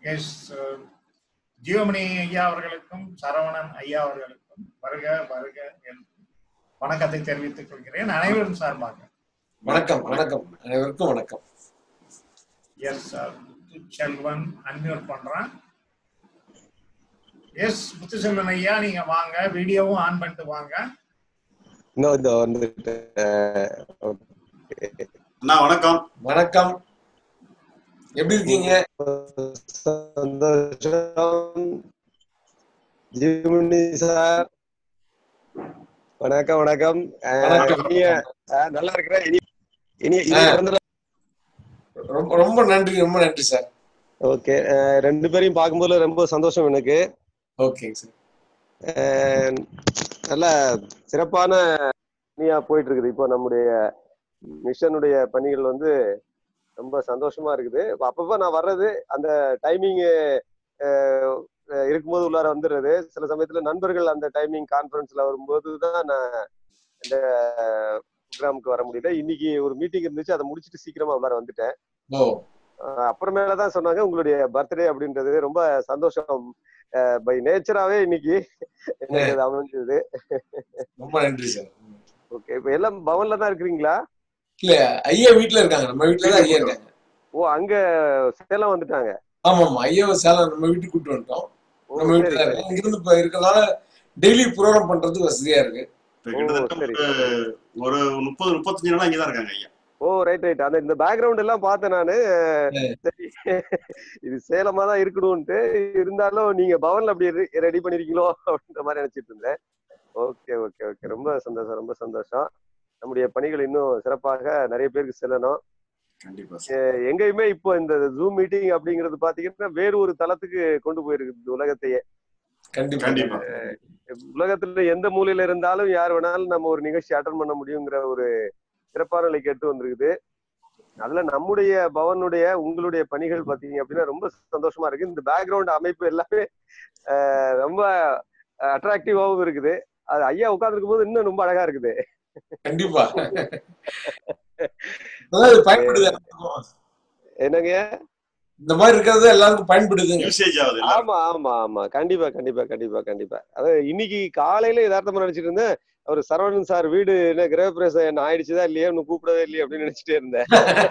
S Jeevamani ஐயா அவர்களுக்கும் சரவணன் ஐயா அவர்களுக்கும் வருக வருக என்று வணக்கத்தை தெரிவித்துக் கொள்கிறேன் அனைவரும் சார்பாக வணக்கம் வணக்கம் அனைவருக்கும் வணக்கம் எஸ் செல்வன் அன்மியூட் பண்றேன் எஸ் முத்துசெல்வன் ஐயா நீங்க வாங்க வீடியோவும் ஆன் பண்ணிட்டு வாங்க இன்னும் இந்த வந்துட்டு அண்ணா வணக்கம் வணக்கம் எப்படி இருக்கீங்க சந்தோஷம் ஜிமினி சார் வணக்கம் வணக்கம் அஹ், வணக்கம். இனிய அஹ், நல்லா இருக்கிறேன் இனி இனி இனி ஆ. பிறந்த ரொம்ப ரொம்ப நன்றி ரொம்ப நன்றி சார் ஓகே ரெண்டு பேரையும் பார்க்கும்போது ரொம்ப சந்தோஷம் எனக்கு ஓகேங்க சார் அஹ், நல்ல சிறப்பான பணியா போயிட்டு இருக்குது இப்போ நம்முடைய மிஷனுடைய பணிகள் வந்து ரொம்ப சந்தோஷமா இருக்குது இப்ப அப்பப்ப நான் வர்றது அந்த டைமிங் இருக்கும்போது உள்ளார வந்துடுறது சில சமயத்துல நண்பர்கள் அந்த டைமிங் கான்ஃபரன்ஸ்ல வரும்போது தான் நான் இந்த ப்ரோக்ராமுக்கு வர முடியல இன்னைக்கு ஒரு மீட்டிங் இருந்துச்சு அதை முடிச்சிட்டு சீக்கிரமா உள்ளார வந்துட்டேன் ஓ அஹ் அப்புறமேல தான் சொன்னாங்க உங்களுடைய பர்த்டே அப்படின்றது ரொம்ப சந்தோஷம் பை நேச்சராவே இன்னைக்கு எனக்கு அது அமைஞ்சது ரொம்ப நன்றி சார் ஓகே இப்ப எல்லாம் பவன்ல தான் இருக்கிறீங்களா இல்ல ஐயா வீட்ல இருக்காங்க நம்ம வீட்ல தான் ஐயா இருக்காங்க ஓ அங்க சேலம் வந்துட்டாங்க ஆமா ஆமா ஐயாவை சேலம் நம்ம வீட்டுக்கு கூட்டு வந்துட்டோம் ஓ நம்ம சரி வீட்டுல சரி இருக்காங்க இங்கிருந்து இப்ப இருக்கறதால டெய்லி ப்ரோக்ராம் பண்றது வசதியா இருக்கு இப்ப ஓ, கிட்டத்தட்ட சரி. ஒரு ஒரு முப்பது முப்பத்தஞ்சு நாளா இங்கதான் இருக்காங்க ஐயா ஓ ரைட் ரைட் அந்த இந்த பேக்ரவுண்ட் எல்லாம் பார்த்தேன் நானு சரி இது சேலமா தான் இருக்கணும்ட்டு இருந்தாலும் நீங்க பவன்ல அப்படி ரெடி பண்ணிருக்கீங்களோ அப்படின்ற மாதிரி நினைச்சிட்டு இருந்தேன் ஓகே ஓகே ஓகே ரொம்ப சந்தோஷம் ரொம்ப சந்தோஷம் நம்முடைய பணிகள் இன்னும் சிறப்பாக நிறைய பேருக்கு செல்லணும் கண்டிப்பா எ- எங்கேயுமே இப்போ இந்த ஜூம் மீட்டிங் அப்படிங்கிறது பாத்தீங்கன்னா வேறு ஒரு தளத்துக்கு கொண்டு போயிருக்குது உலகத்தையே கண்டிப்பா கண்டிப்பா உலகத்துல எந்த மூலையில இருந்தாலும் யார் வேணாலும் நம்ம ஒரு நிகழ்ச்சி அட்டன் பண்ண முடியுங்கிற ஒரு சிறப்பான நிலைக்கு எடுத்து வந்திருக்குது அதுல நம்முடைய பவனுடைய உங்களுடைய பணிகள் பாத்தீங்க அப்படின்னா ரொம்ப சந்தோஷமா இருக்கு இந்த பேக்ரவுண்ட் அமைப்பு எல்லாமே அஹ், ரொம்ப அட்ராக்டிவாவும் இருக்குது அது ஐயா உட்கார்ந்துருக்கும் போது இன்னும் ரொம்ப அழகா இருக்குது கண்டிப்பா அதாவது பயன்படுது எல்லாருக்கும். என்னங்க இந்த மாதிரி இருக்கிறது எல்லாருக்கும் பயன்படுதுங்க யூசேஜ் ஆகுது எல்லாரும். ஆமா ஆமா ஆமா கண்டிப்பா கண்டிப்பா கண்டிப்பா கண்டிப்பா அதாவது இன்னைக்கு காலையில யதார்த்தமா நினைச்சிட்டு இருந்தேன் அவர் சரவணன் சார் வீடு என்ன கிரகப்பிரவேசம் என்ன ஆயிடுச்சுதா இல்லையா இன்னும் கூப்பிடவே இல்லையே அப்படின்னு நினைச்சிட்டே இருந்தேன்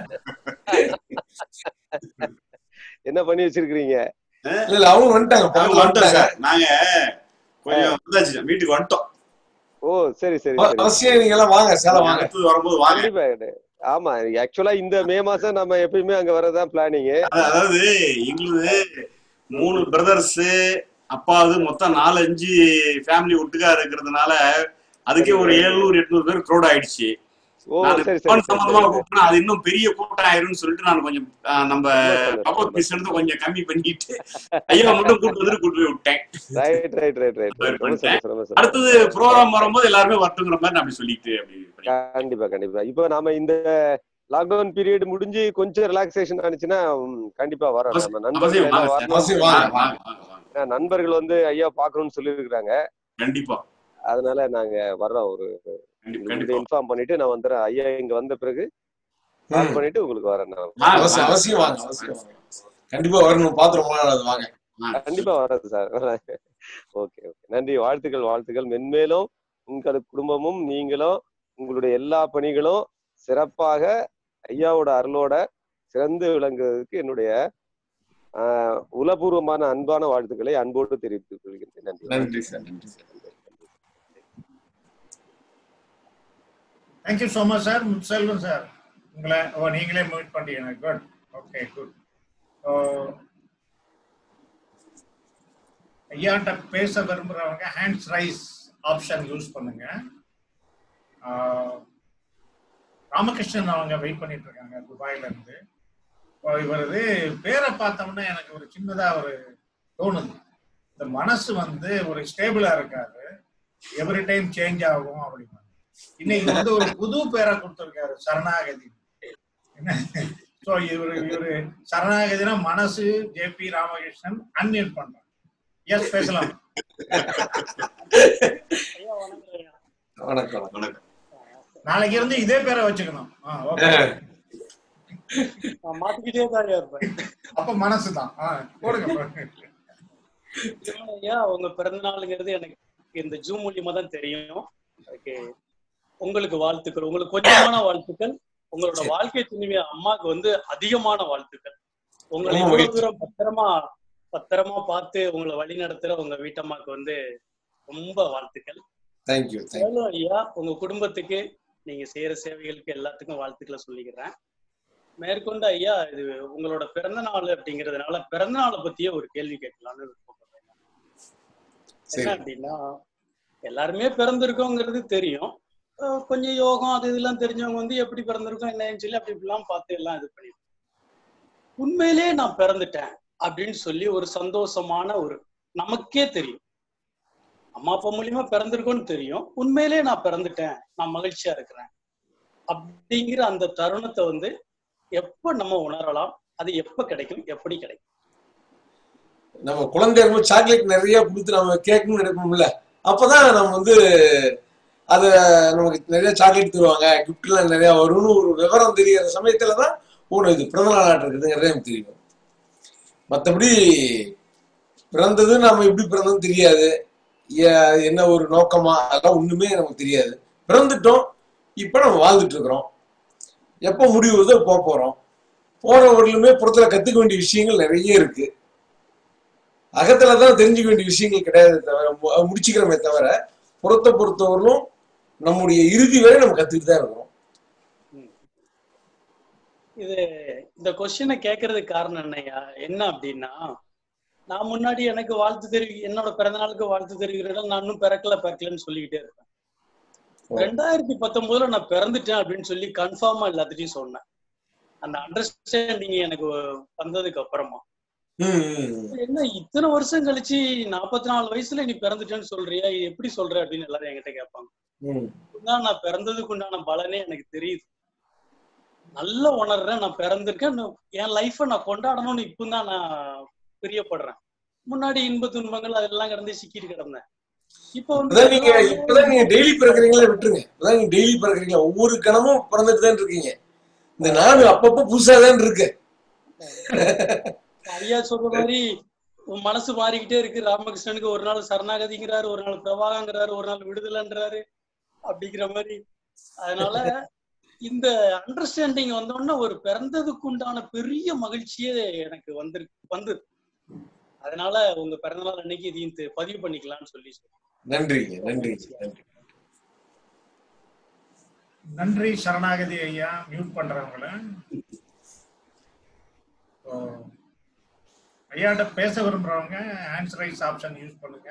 என்ன பண்ணி வச்சிருக்கீங்க இல்ல இல்ல அவங்க வந்துட்டாங்க நாங்க பக்கத்துல வந்துட்டோம் வந்துட்டாங்க சார் நாங்க கொஞ்சம் வந்தாச்சு வீட்டுக்கு வந்துட்டோம் ஓ சரி சரி அவ- சரி அவசியம் நீங்க எல்லாம் வாங்க சேலம் வாங்க அடுத்தது வரும்போது வாங்க கண்டிப்பா ஆமா ஆக்சுவலா இந்த மே மாசம் நம்ம எப்பயுமே அங்க வரதான் பிளானிங் அதாவது எங்களுது மூணு பிரதர்ஸ் அப்பாவது மொத்தம் நாலு அஞ்சு ஃபேமிலி ஒட்டுக்கா இருக்கிறதுனால அதுக்கே ஒரு எழுநூறு எட்நூறு பேர் க்ரௌட் ஆயிடுச்சு ஓ நான் சரி சரி ஃபோன் சரி, சம்பந்தமா சரி கூப்பிட்டா அது இன்னும் பெரிய கூட்டம் ஆயிரும்னு சொல்லிட்டு நான் கொஞ்சம் ஆஹ், நம்ம ரொம்ப பகவத் சந்தோஷம். மிஸ் இருந்து கொஞ்சம் கம்மி பண்ணிட்டு ஐயா மட்டும் கூட்டு வந்துட்டு கூட்டு போய் விட்டேன் ரைட் ரைட் ரைட் ரைட் சரி, ரொம்ப பண்ணிட்டேன். சந்தோஷம் ரொம்ப சந்தோஷம். அடுத்தது ப்ரோக்ராம் வரும்போது எல்லாருமே வரட்டுங்கிற மாதிரி நான் அப்படி சொல்லிட்டு அப்படி பண்ணிட்டேன். கண்டிப்பா கண்டிப்பா இப்போ நாம இந்த லாக்டவுன் பீரியட் முடிஞ்சு கொஞ்சம் ரிலாக்ஸேஷன் ஆனிச்சுன்னா ம், கண்டிப்பா வரோம் நம்ம நண்பர்கள் அவசியம் எல்லாம் வாங்க சார். வரணும். அவசியம் வாங்க, வாங்க. வாங்க, வாங்க, வாங்க. ஏன்னா, நண்பர்கள் வந்து ஐயா பாக்கணும்னு சொல்லியிருக்கிறாங்க கண்டிப்பா அதனால நாங்க வர்றோம் ஒரு கண்டிப்பா கண்டிப்பா இன்ஃபார்ம் பண்ணிட்டு நான் வந்துடுறேன் ஐயா இங்க வந்த பிறகு கால் ம். பண்ணிட்டு உங்களுக்கு வரேன் நான் வாங்க, அவசியம் வாங்க. அவசியம் வாங்க அவசியம் வாங்க கண்டிப்பா வரணும் பாத்திரம் வாங்க வாங்க. கண்டிப்பா வர்றது சார் ஓகே ஓகே நன்றி வாழ்த்துக்கள் வாழ்த்துக்கள் மென்மேலும் உங்கள் குடும்பமும் நீங்களும் உங்களுடைய எல்லா பணிகளும் சிறப்பாக ஐயாவோட அருளோட சிறந்து விளங்குவதற்கு என்னுடைய ஆஹ், உளபூர்வமான அன்பான வாழ்த்துக்களை அன்போடு தெரிவித்துக் கொள்கின்றேன் நன்றி நன்றி சார் நன்றி sir thank you so much sir Muthuselvan sir உங்களை ஓ நீங்களே மீட் பண்ணிட்டீங்க குட் ஓகே குட் ஐயாட்ட பேச விரும்புறவங்க ஹேண்ட்ஸ் ரைஸ் ஆப்ஷன் யூஸ் பண்ணுங்க ஆஹ், ராமகிருஷ்ணன் அவங்க வெயிட் பண்ணிட்டு இருக்காங்க துபாயில இருந்து இப்போ இவரது பேரை பார்த்தோம்னா எனக்கு ஒரு சின்னதா ஒரு தோணுது இந்த மனசு வந்து ஒரு ஸ்டேபிளா இருக்காது எவ்ரி டைம் சேஞ்ச் ஆகும் அப்படின்னு இன்னைக்கு வந்து ஒரு புது பேரை கொடுத்திருக்காரு சரணாகதி சோ இவரு இவரு சரணாகதினா மனசு ஜே பி ராமகிருஷ்ணன் அன்மியூட் பண்றாங்க எஸ் பேசலாம் வணக்கம் வணக்கம் நாளைக்கு இருந்து இதே பேரை வச்சுக்கணும் ஆ, okay. நான் மாத்திக்கிட்டே தான் இருப்பேன் அப்ப மனசுதான் ஆ, போடுங்க போடுங்க. ஐயா உங்க பிறந்த நாளுங்கிறது எனக்கு இந்த ஜூம் மூலியமா தான் தெரியும் அதுக்கு உங்களுக்கு வாழ்த்துக்கள் உங்களுக்கு கொஞ்சமான வாழ்த்துக்கள் உங்களோட சரி. வாழ்க்கை துணிவி அம்மாவுக்கு வந்து அதிகமான வாழ்த்துக்கள் உங்களை ரொம்ப இவ்வளவு மகிழ்ச்சி. தூரம் பத்திரமா பத்திரமா பார்த்து உங்களை வழி நடத்துற உங்க வீட்டம்மாக்கு வந்து ரொம்ப வாழ்த்துக்கள் தேங்க்யூ தேங்க்யூ மேலும் ஐயா உங்க குடும்பத்துக்கு நீங்க செய்யற சேவைகளுக்கு எல்லாத்துக்கும் வாழ்த்துக்களை சொல்லிக்கிறேன் மேற்கொண்டு ஐயா இது உங்களோட பிறந்த நாள் அப்படிங்கறதுனால பிறந்த நாளை பத்தியே ஒரு கேள்வி கேட்கலாம்னு விருப்பப்படுறேன் என்ன சரி அப்படின்னா எல்லாருமே பிறந்திருக்கோங்கிறது தெரியும் அஹ் கொஞ்சம் யோகம் அது இதெல்லாம் தெரிஞ்சவங்க வந்து எப்படி பிறந்திருக்கோம் என்னன்னு சொல்லி அப்படி இப்படிலாம் பார்த்து எல்லாம் இது பண்ணி உண்மையிலே நான் பிறந்துட்டேன் அப்படின்னு சொல்லி ஒரு சந்தோஷமான ஒரு நமக்கே தெரியும் அம்மா அப்பா மூலியமா பிறந்திருக்கோன்னு தெரியும் உண்மையிலே நான் பிறந்துட்டேன் நான் மகிழ்ச்சியா இருக்கிறேன் அப்படிங்கிற அந்த தருணத்தை வந்து எப்ப நம்ம உணரலாம் அது எப்ப கிடைக்கும் எப்படி கிடைக்கும் நம்ம குழந்தை இருக்கும்போது சாக்லேட் நிறைய கொடுத்து நம்ம கேட்கணும்னு நினைப்போம்ல அப்பதான் நம்ம வந்து அத நமக்கு நிறைய சாக்லேட் தருவாங்க கிஃப்ட்லாம் நிறைய வரும்னு ஒரு விவரம் தெரியற சமயத்துல தான் ஓ இது பிறந்த நாள் இருக்குதுங்கிறது எனக்கு தெரியும் மற்றபடி பிறந்தது நம்ம எப்படி பிறந்ததுன்னு தெரியாது ஏ- என்ன ஒரு நோக்கமா அதெல்லாம் ஒண்ணுமே நமக்கு தெரியாது பிறந்துட்டோம் இப்ப நம்ம வாழ்ந்துட்டு இருக்கிறோம் எப்போ முடிவு வருதோ போக போறோம் போற வரலுமே புறத்துல கத்துக்க வேண்டிய விஷயங்கள் நிறைய இருக்கு அகத்துல தான் தெரிஞ்சுக்க வேண்டிய விஷயங்கள் கிடையாது தவிர மு- அஹ் முடிச்சுக்கிறோமே தவிர புறத்தை பொறுத்தவரையிலும் நம்முடைய இறுதி வரை நம்ம கத்துக்கிட்டு தான் இருக்கிறோம் இது இந்த கொஸ்டினை கேட்கறதுக்கு காரணம் என்னய்யா என்ன அப்படின்னா நான் முன்னாடி எனக்கு வாழ்த்து தெரிவி என்னோட பிறந்த நாளுக்கு வாழ்த்து தெரிவிக்கிறேன் நான் இன்னும் பிறக்கல பிறக்கலன்னு சொல்லிக்கிட்டே இருப்பேன் ஓ. ரெண்டாயிரத்தி பத்தொன்பதுல நான் பிறந்துட்டேன் அப்படின்னு சொல்லி கன்ஃபார்மா எல்லாத்துட்டையும் சொன்னேன் அந்த அண்டர்ஸ்டாண்டிங் எனக்கு வந்ததுக்கு அப்புறமா ம், ம், ம். என்ன இத்தனை வருஷம் கழிச்சு நாற்பத்தி நாலு வயசுல நீ பிறந்துட்டேன்னு சொல்றியா இது எப்படி சொல்ற அப்படின்னு எல்லாரும் என்கிட்ட கேட்பாங்க ம். இப்பதான் நான் பிறந்ததுக்கு உண்டான பலனே எனக்கு தெரியுது நல்லா உணர்றேன் நான் பிறந்திருக்கேன் இன்னும் என் லைஃப நான் கொண்டாடணும்னு இப்பதான் நான் பிரியப்படுறேன் முன்னாடி இன்ப துன்பங்கள் அதெல்லாம் கிடந்து சிக்கிட்டு கிடந்தேன் இப்போ இப்பதான் நீங்க வந்து இப்பதான் நீங்க டெய்லி பிறக்கிறீங்களே விட்டுருங்க இப்பதான் நீங்க டெய்லி பிறக்கிறீங்களா ஒவ்வொரு கணமும் பிறந்துட்டு தான் இருக்கீங்க இந்த நாடு அப்பப்போ புதுசா தான் இருக்கு ஐயா சொல்ற மாதிரி உன் மனசு மாறிக்கிட்டே இருக்கு ராமகிருஷ்ணனுக்கு ஒரு நாள் சரணாகதிங்கிறாரு ஒரு நாள் பிரபாகங்கிறாரு ஒரு நாள் விடுதலைன்றாரு அப்படிங்கிற மாதிரி அதனால இந்த அண்டர்ஸ்டாண்டிங் வந்தோடனே ஒரு பிறந்ததுக்கு உண்டான பெரிய மகிழ்ச்சியே எனக்கு வந்து வந்து அதனால உங்க பிறந்தநாள் அன்னைக்கு இதையும் தெ- பதிவு பண்ணிக்கலாம்னு சொல்லி சொல்றேன். நன்றிங்க நன்றிங்க நன்றி நன்றி சரணாகதி ஐயா மியூட் பண்றவங்கள So, ஐயாட்ட பேச விரும்புறவங்க ஆன்சர் ரைஸ் ஆப்ஷன் யூஸ் பண்ணுங்க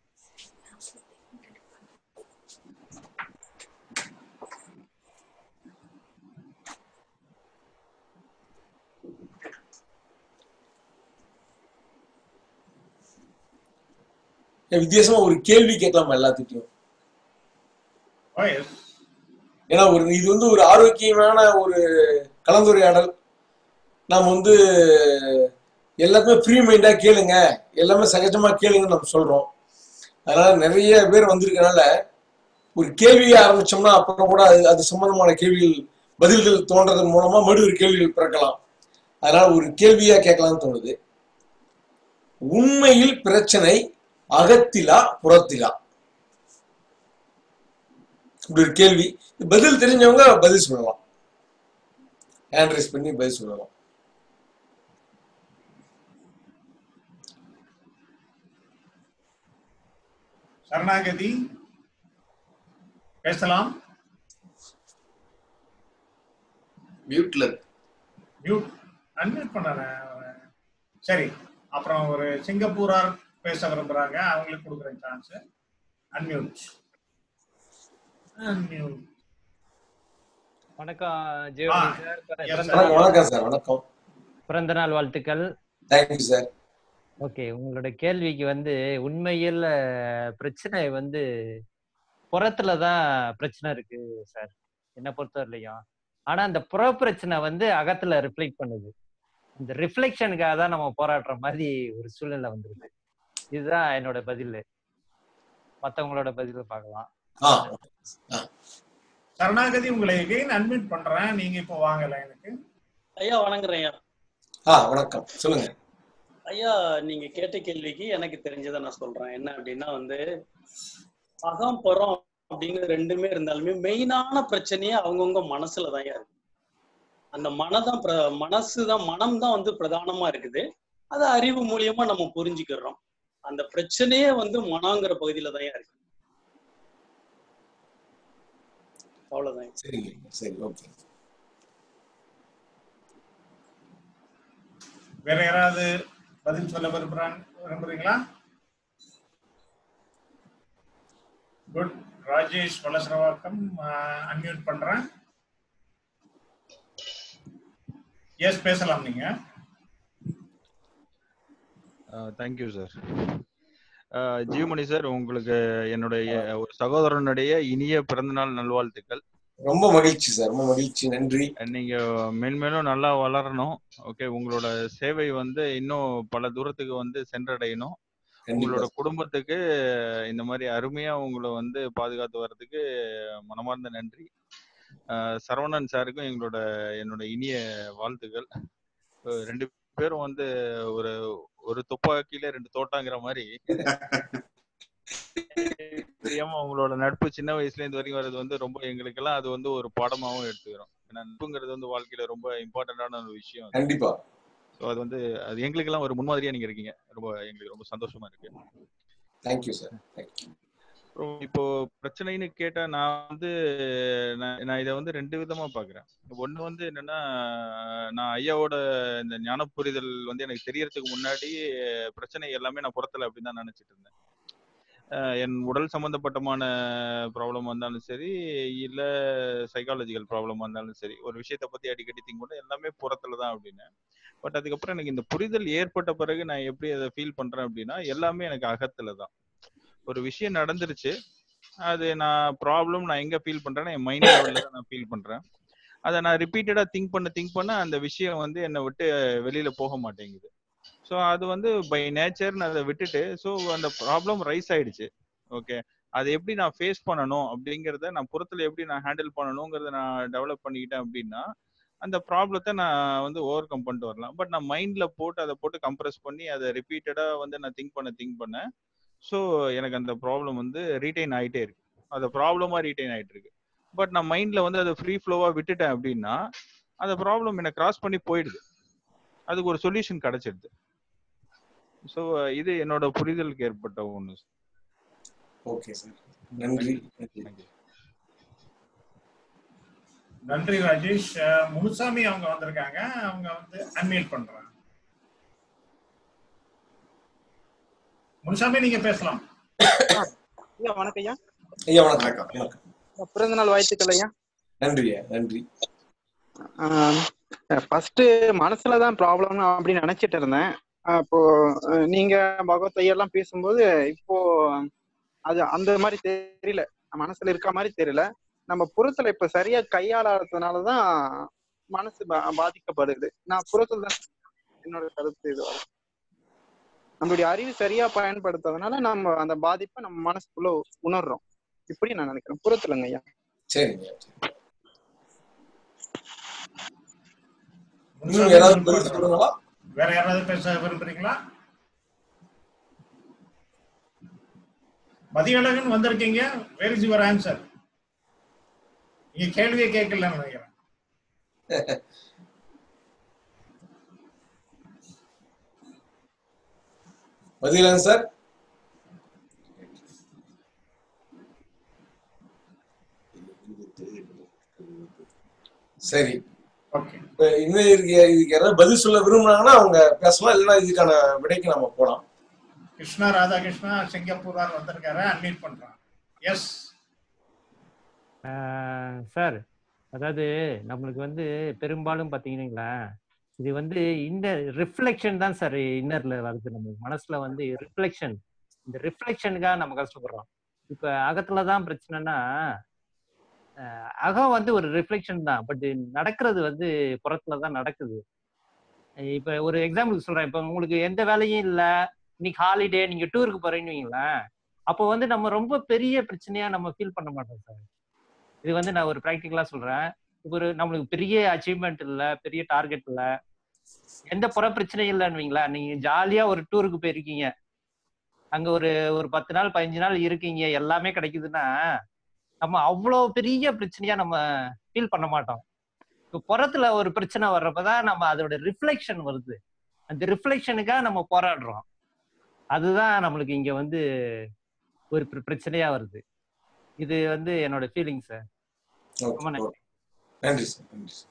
ஏன் வித்தியாசமா ஒரு கேள்வி கேட்கலாமா எல்லாத்துட்டையும் ஓ எஸ் ஏன்னா ஒரு இது வந்து ஒரு ஆரோக்கியமான ஒரு கலந்துரையாடல் நாம் வந்து எல்லாத்தையுமே ஃப்ரீ மைண்டா கேளுங்க எல்லாமே சகஜமா கேளுங்கன்னு நம்ம சொல்றோம் அதனால நிறைய பேர் வந்திருக்கனால ஒரு கேள்வியை ஆரம்பிச்சோம்னா அப்புறம் கூட அது அது சம்பந்தமான கேள்விகள் பதில்கள் தோன்றதன் மூலமா மறுபடியும் ஒரு கேள்விகள் பிறக்கலாம் அதனால ஒரு கேள்வியா கேட்கலாம்னு தோணுது உண்மையில் பிரச்சனை அகத்திலா புறத்திலா இப்படி ஒரு கேள்வி பதில் தெரிஞ்சவங்க பதில் சொல்லலாம் ஹேண்ட் ரைஸ் பண்ணி பதில் சொல்லலாம் சரணாகதி பேசலாம் மியூட்ல இருக்கு மியூட் அன்மியூட் பண்ணறேன் சரி அப்புறம் ஒரு சிங்கப்பூரார் பேச விரும்புறாங்க அவங்களுக்கு கொடுக்குறேன் சான்ஸ் அன்மியூட் அன்மியூட் வணக்கம் ஆ, ஜெயவதி சார் yes, பிறந்த sir. வணக்கம் நாள் வணக்கம் சார் வணக்கம் பிறந்த நாள் வாழ்த்துக்கள் தேங்க்யூ சார் ஓகே உங்களோட கேள்விக்கு வந்து உண்மையில் அஹ், பிரச்சனை வந்து புறத்துல தான் பிரச்சனை இருக்கு சார் என்ன பொறுத்தவரையிலையும் ஆனா அந்த புற பிரச்சனை வந்து அகத்துல ரிஃப்ளெக்ட் பண்ணுது இந்த ரிஃப்ளெக்ஷனுக்காக தான் நம்ம போராடுற மாதிரி ஒரு சூழ்நிலை வந்துருது இதுதான் என்னோட பதில் மத்தவங்களோட பதில் பார்க்கலாம் ஆ சரணாகதி உங்களை எகைன் அன்மியூட் பண்றேன் நீங்க இப்போ வாங்கல எனக்கு ஐயா வணங்குறேன் ஐயா ஆ வணக்கம் சொல்லுங்க ஐயா நீங்க கேட்ட கேள்விக்கு எனக்கு தெரிஞ்சதை நான் சொல்றேன் என்ன அப்படின்னா வந்து அகம் புறம் அப்படிங்கிற ரெண்டுமே இருந்தாலுமே மெயினான பிரச்சனையே அவங்கவுங்க மனசுல தான் இருக்கு அந்த மனதான் பிர- மனசுதான் மனம் தான் வந்து பிரதானமா இருக்குது அதை அறிவு மூலியமா நம்ம புரிஞ்சுக்கிறோம் அந்த பிரச்சனையே வந்து மனங்கிற பகுதியில தான் இருக்கு அவ்வளவுதான் சரிங்க சரி ஓகே வேற யாராவது பதில் சொல்ல விரும்புறாங்க விரும்புறீங்களா குட் ராஜேஷ் வலசரவாக்கம் அன்மியூட் பண்றேன் எஸ் பேசலாம் நீங்க தேங்க்யூ சார் ஜீவமணி சார் உங்களுக்கு என்னுடைய ஒரு சகோதரனுடைய இனிய பிறந்தநாள் நல்வாழ்த்துக்கள் ரொம்ப மகிழ்ச்சி சார் ரொம்ப மகிழ்ச்சி நன்றி நீங்க மென்மேலும் நல்லா வளரணும் ஓகே உங்களோட சேவை வந்து இன்னும் பல தூரத்துக்கு வந்து சென்றடையணும் உங்களோட கண்டிப்பா குடும்பத்துக்கு இந்த மாதிரி அருமையா உங்களை வந்து பாதுகாத்து வர்றதுக்கு மனமார்ந்த நன்றி அஹ் சரவணன் சாருக்கும் எங்களோட என்னோட இனிய வாழ்த்துக்கள் அஹ் ரெண்டு பேரும் வந்து ஒரு ஒரு துப்பாக்கியில ரெண்டு தோட்டாங்கிற மாதிரி தெரியாம உங்களோட நட்பு சின்ன வயசுல இருந்து வரைக்கும் வர்றது வந்து ரொம்ப எங்களுக்கெல்லாம் அது வந்து ஒரு பாடமாவும் எடுத்துக்கிறோம் ஏன்னா நட்புங்கிறது வந்து வாழ்க்கையில ரொம்ப இம்பார்ட்டன்டான ஒரு விஷயம் அது. கண்டிப்பா ஸோ அது வந்து அது எங்களுக்கெல்லாம் ஒரு முன்மாதிரியா நீங்க இருக்கீங்க ரொம்ப எங்களுக்கு ரொம்ப சந்தோஷமா இருக்கு தேங்க்யூ சார் தேங்க்யூ அப்புறம் இப்போ பிரச்சனைன்னு கேட்டா நான் வந்து நான் நான் இதை வந்து ரெண்டு விதமா பாக்குறேன் ஒண்ணு வந்து என்னன்னா நான் ஐயாவோட இந்த ஞான புரிதல் வந்து எனக்கு தெரியறதுக்கு முன்னாடி பிரச்சனை எல்லாமே நான் புறத்துல அப்படின்னு தான் நினைச்சிட்டு இருந்தேன் அஹ் என் உடல் சம்பந்தப்பட்டமான ப்ராப்ளம் வந்தாலும் சரி இல்ல சைக்காலஜிக்கல் ப்ராப்ளம் வந்தாலும் சரி ஒரு விஷயத்தை பத்தி அடிக்கடி திங்க் பண்ண எல்லாமே புறத்துல தான் அப்படின்னு பட் அதுக்கப்புறம் எனக்கு இந்த புரிதல் ஏற்பட்ட பிறகு நான் எப்படி அதை ஃபீல் பண்றேன் அப்படின்னா எல்லாமே எனக்கு அகத்துல தான் ஒரு விஷயம் நடந்துருச்சு அது நான் ப்ராப்ளம் நான் எங்க ஃபீல் பண்றேன்னா என் மைண்ட் லெவல்ல தான் நான் ஃபீல் பண்றேன் அதை நான் ரிப்பீட்டடா திங்க் பண்ண திங்க் பண்ண அந்த விஷயம் வந்து என்னை விட்டு வெளியில போக மாட்டேங்குது ஸோ அது வந்து பை நேச்சர் நான் அதை விட்டுட்டு ஸோ அந்த ப்ராப்ளம் ரைஸ் ஆயிடுச்சு ஓகே அதை எப்படி நான் ஃபேஸ் பண்ணணும் அப்படிங்கிறத நான் புறத்துல எப்படி நான் ஹேண்டில் பண்ணணுங்கிறத நான் டெவலப் பண்ணிக்கிட்டேன் அப்படின்னா அந்த ப்ராப்ளத்தை நான் வந்து ஓவர் கம் பண்ணிட்டு வரலாம் பட் நான் மைண்ட்ல போட்டு அதை போட்டு கம்ப்ரெஸ் பண்ணி அதை ரிப்பீட்டடா வந்து நான் திங்க் பண்ண திங்க் பண்ண ஸோ எனக்கு அந்த ப்ராப்ளம் வந்து ரீட்டைன் ஆகிட்டே இருக்கு அந்த ப்ராப்ளமா ரீட்டைன் ஆயிட்டு இருக்கு பட் நான் மைண்ட்ல வந்து அதை ஃப்ரீ ஃப்ளோவா விட்டுட்டேன் அப்படின்னா அந்த ப்ராப்ளம் என்னை கிராஸ் பண்ணி போயிடுது அதுக்கு ஒரு சொல்யூஷன் கிடைச்சிடுது ஸோ இது என்னோட புரிதலுக்கு ஏற்பட்ட ஒன்று ஓகே சார் நன்றி நன்றி தேங்க்யூ நன்றி ராஜேஷ் அஹ், முனுசாமி அவங்க வந்திருக்காங்க அவங்க வந்து அன்மியூட் பண்றாங்க முனுசாமி நீங்க பேசலாம் ஐயா வணக்கம் ஐயா ஐயா வணக்கம் வணக்கம் பிறந்த நாள் வாழ்த்துக்கள் ஐயா நன்றியா நன்றி ஃபர்ஸ்ட் மனசுல தான் ப்ராப்ளம் அப்படின்னு நினைச்சிட்டு இருந்தேன் அப்போ அஹ், நீங்க பகவத் ஐயா எல்லாம் பேசும்போது இப்போ அது அந்த மாதிரி தெரியல மனசுல இருக்க மாதிரி தெரியல நம்ம புறத்துல இப்ப சரியா கையாளாததுனாலதான் மனசு பா- பாதிக்கப்படுது நான் புறத்துல தான் என்னோட கருத்து இது நம்மளுடைய அறிவு சரியா பயன்படுத்துறதுனால நம்ம அந்த பாதிப்பை நம்ம மனசுக்குள்ள உணர்றோம் இப்படி நான் நினைக்கிறேன் புறத்துலங்க ஐயா சரிங்க முனுசாமி இன்னும் ஏதாவது நீங்க பதில் சொல்லுங்களா வேற யாராவது பேச விரும்புறீங்களா மதியழகன் வந்திருக்கீங்க வேர் இஸ் யுவர் ஆன்சர் நீங்க கேள்வியை கேட்கலன்னு நினைக்கிறேன் பதிலான் சார் சரி ஓகே இப்ப இன்னும் இதுக்கு இதுக்கு யாராவது பதில் சொல்ல விரும்புனாங்கன்னா அவங்க பேசலாம் இல்லைன்னா இதுக்கான விடைக்கு நம்ம போலாம் கிருஷ்ணா ராதாகிருஷ்ணா சிங்கப்பூரார் வந்திருக்காரு அன்மீட் பண்றான் எஸ் சார் அதாவது நம்மளுக்கு வந்து பெரும்பாலும் பார்த்தீங்கன்னா இது வந்து இன்னர் ரிஃப்ளெக்ஷன் தான் சார் இன்னர்ல வருது நம்ம மனசுல வந்து ரிஃப்ளெக்ஷன் இந்த ரிஃப்ளெக்ஷனுக்காக நம்ம கஷ்டப்படுறோம் இப்ப அகத்துல தான் பிரச்சனைனா அஹ் அகம் வந்து ஒரு ரிஃப்ளெக்ஷன் தான் பட் நடக்கிறது வந்து புறத்துல தான் நடக்குது இப்ப ஒரு எக்ஸாம்பிள் சொல்றேன் இப்ப உங்களுக்கு எந்த வேலையும் இல்ல இன்னைக்கு ஹாலிடே நீங்க டூருக்கு போறீங்கன்னு வைங்களேன் அப்போ வந்து நம்ம ரொம்ப பெரிய பிரச்சனையா நம்ம ஃபீல் பண்ண மாட்டோம் சார் இது வந்து நான் ஒரு ப்ராக்டிக்கலா சொல்றேன் இப்போ ஒரு நம்மளுக்கு பெரிய அச்சீவ்மெண்ட் இல்ல பெரிய டார்கெட் இல்ல எந்த புற பிரச்சனையும் இல்லைன்னுவீங்களா நீங்க ஜாலியா ஒரு டூருக்கு போயிருக்கீங்க அங்க ஒரு ஒரு பத்து நாள் பதினஞ்சு நாள் இருக்கீங்க எல்லாமே கிடைக்குதுன்னா நம்ம அவ்வளோ பெரிய பிரச்சனையா நம்ம ஃபீல் பண்ண மாட்டோம் இப்போ புறத்துல ஒரு பிரச்சனை வர்றப்பதான் நம்ம அதோட ரிஃப்ளெக்ஷன் வருது அந்த ரிஃப்ளெக்ஷனுக்காக நம்ம போராடுறோம் அதுதான் நம்மளுக்கு இங்க வந்து ஒரு பிர- பிரச்சனையா வருது இது வந்து என்னோட ஃபீலிங் சார் ரொம்ப ஓகே நன்றி நன்றி சார் நன்றி சார்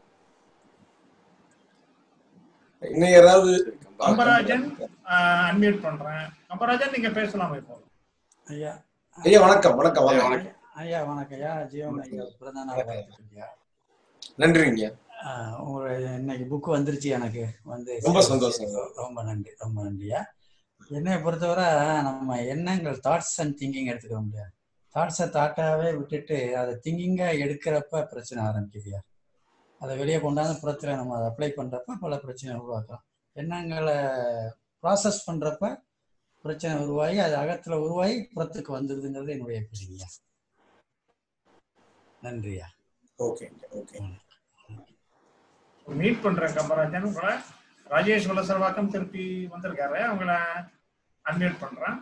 இன்னும் யாராவது கம்பராஜன் அன்மியூட் பண்றேன் கம்பராஜன் நீங்க பேசலாம் இப்போ ஐயா ஐயா வணக்கம் வணக்கம் வாங்க வணக்கம் ஐயா வணக்கம் ஐயா ஜீவன் ஐயா பிறந்த நாள் வாழ்த்துக்கள் ஐயா நன்றிங்க ஆஹ் உங்களோட இன்னைக்கு புக் வந்துருச்சு எனக்கு வந்து ரொம்ப சேர்ந்துச்சு. சந்தோஷம். ரொம்ப நன்றி ரொம்ப நன்றியா என்னை பொறுத்தவரை நம்ம எண்ணங்கள் தாட்ஸ் அண்ட் திங்கிங் எடுத்துக்க முடியாது தாட்ஸை தாட்டாவே விட்டுட்டு அதை திங்கிங்கா எடுக்கிறப்ப பிரச்சனை ஆரம்பிக்குதுயா அதை வெளியே கொண்டாந்து புறத்துல நம்ம அதை அப்ளை பண்றப்ப பல பிரச்சனை உருவாக்கலாம் எண்ணங்களை ப்ராசஸ் பண்றப்ப பிரச்சனை உருவாகி அது அகத்துல உருவாகி புறத்துக்கு வந்துருதுங்கிறது என்னுடைய ஃபீலிங்கா நன்றியா ஓகேங்க ஓகே மீட் பண்றேன் கம்பராஜன் உங்களை ராஜேஷ் வலசர்வாக்கம் திருப்பி வந்திருக்காரு அவங்கள அன்மியூட் பண்றேன்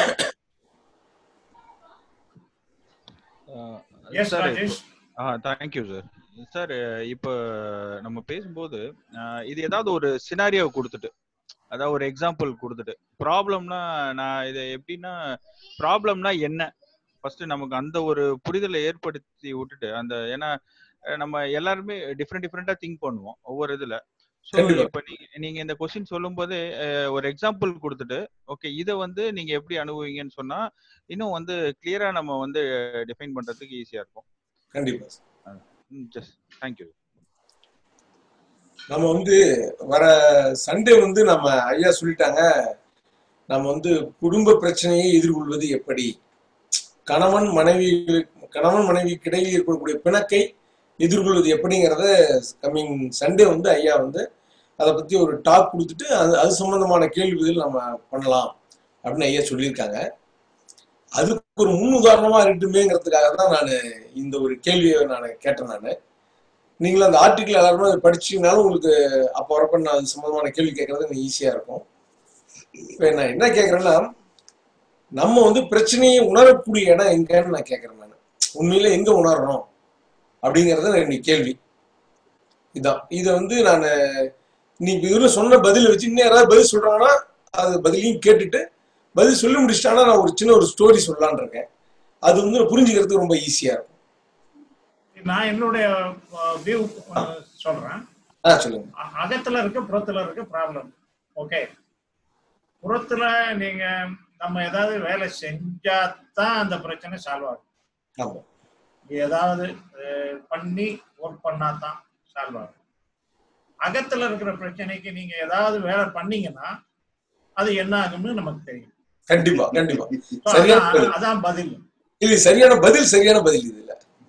எஸ் சார் ராஜேஷ் ஆ தேங்க்யூ சார் சார் இப்போ நம்ம பேசும்போது ஆஹ் இது ஏதாவது ஒரு சினாரியோ கொடுத்துட்டு அதாவது ஒரு எக்ஸாம்பிள் கொடுத்துட்டு ப்ராப்ளம்னா நான் இதை எப்படின்னா ப்ராப்ளம்னா என்ன ஃபர்ஸ்ட் நமக்கு அந்த ஒரு புரிதலை ஏற்படுத்தி விட்டுட்டு அந்த ஏன்னா அஹ் நம்ம எல்லாருமே டிஃப்ரெண்ட் டிஃப்ரெண்டா திங்க் பண்ணுவோம் ஒவ்வொரு இதுல ஸோ கண்டிப்பா. இப்போ நீங்க நீங்க இந்த கொஸ்டின் சொல்லும்போது அஹ் ஒரு எக்ஸாம்பிள் கொடுத்துட்டு ஓகே இதை வந்து நீங்க எப்படி அனுபவிங்கன்னு சொன்னா இன்னும் வந்து கிளியரா நம்ம வந்து டிஃபைன் பண்றதுக்கு ஈஸியா இருக்கும் கண்டிப்பா ஜஸ்ட் தேங்க்யூ நம்ம வந்து வர சண்டே வந்து நம்ம ஐயா சொல்லிட்டாங்க நம்ம வந்து குடும்ப பிரச்சனையை எதிர்கொள்வது எப்படி கணவன் மனைவி கணவன் மனைவிக்கு இடையில் இருக்கக்கூடிய பிணக்கை எதிர்கொள்வது எப்படிங்கிறத கம்மிங் சண்டே வந்து ஐயா வந்து அதை பத்தி ஒரு டாக் கொடுத்துட்டு அது அது சம்பந்தமான கேள்விகள் நம்ம பண்ணலாம் அப்படின்னு ஐயா சொல்லியிருக்காங்க அதுக்கு ஒரு முன் உதாரணமா இருக்கட்டுமேங்கிறதுக்காக தான் நான் இந்த ஒரு கேள்வியை நான் கேட்டேன் நான் நீங்களும் அந்த ஆர்டிக்கிள் எல்லாருமே அதை படிச்சீங்கனாலும் உங்களுக்கு அப்போ வரப்ப நான் அது சம்பந்தமான கேள்வி கேட்கறது எனக்கு ஈஸியா இருக்கும் இப்போ நான் என்ன கேட்கறேன்னா நம்ம வந்து பிரச்சனையை உணரக்கூடிய இடம் எங்கன்னு நான் கேட்கறேன் நான் உண்மையில எங்க உணரணும் அப்படிங்கறது என்னுடைய கேள்வி இதான் இதை வந்து நான் நீ இதுல சொன்ன பதில் வச்சு இன்னும் யாராவது பதில் சொல்றாங்கன்னா அது பதிலையும் கேட்டுட்டு பதில் சொல்லி முடிச்சிட்டாங்கன்னா நான் ஒரு சின்ன ஒரு ஸ்டோரி சொல்லலாம்னு இருக்கேன் அது வந்து புரிஞ்சுக்கிறதுக்கு ரொம்ப ஈஸியா இருக்கும் நான் என்னுடைய வியூ சொல்றேன் ஆ சொல்லுங்க அ- அகத்துல இருக்கு புறத்துல இருக்கு ப்ராப்ளம் ஓகே புறத்துல நீங்க நம்ம ஏதாவது வேலை செஞ்சா தான் அந்த பிரச்சனை சால்வ் ஆகும் ஆமா ஏதாவது அஹ், பண்ணி ஒர்க் பண்ணா தான் சால்வ் ஆகும் அகத்துல இருக்கிற பிரச்சனைக்கு நீங்க ஏதாவது வேலை பண்ணீங்கன்னா அது என்ன ஆகும்னு நமக்கு தெரியும் கண்டிப்பா கண்டிப்பா So, சரியான அதான் பதில் அதான் பதில் இது சரியான பதில் சரியான பதில் இதுல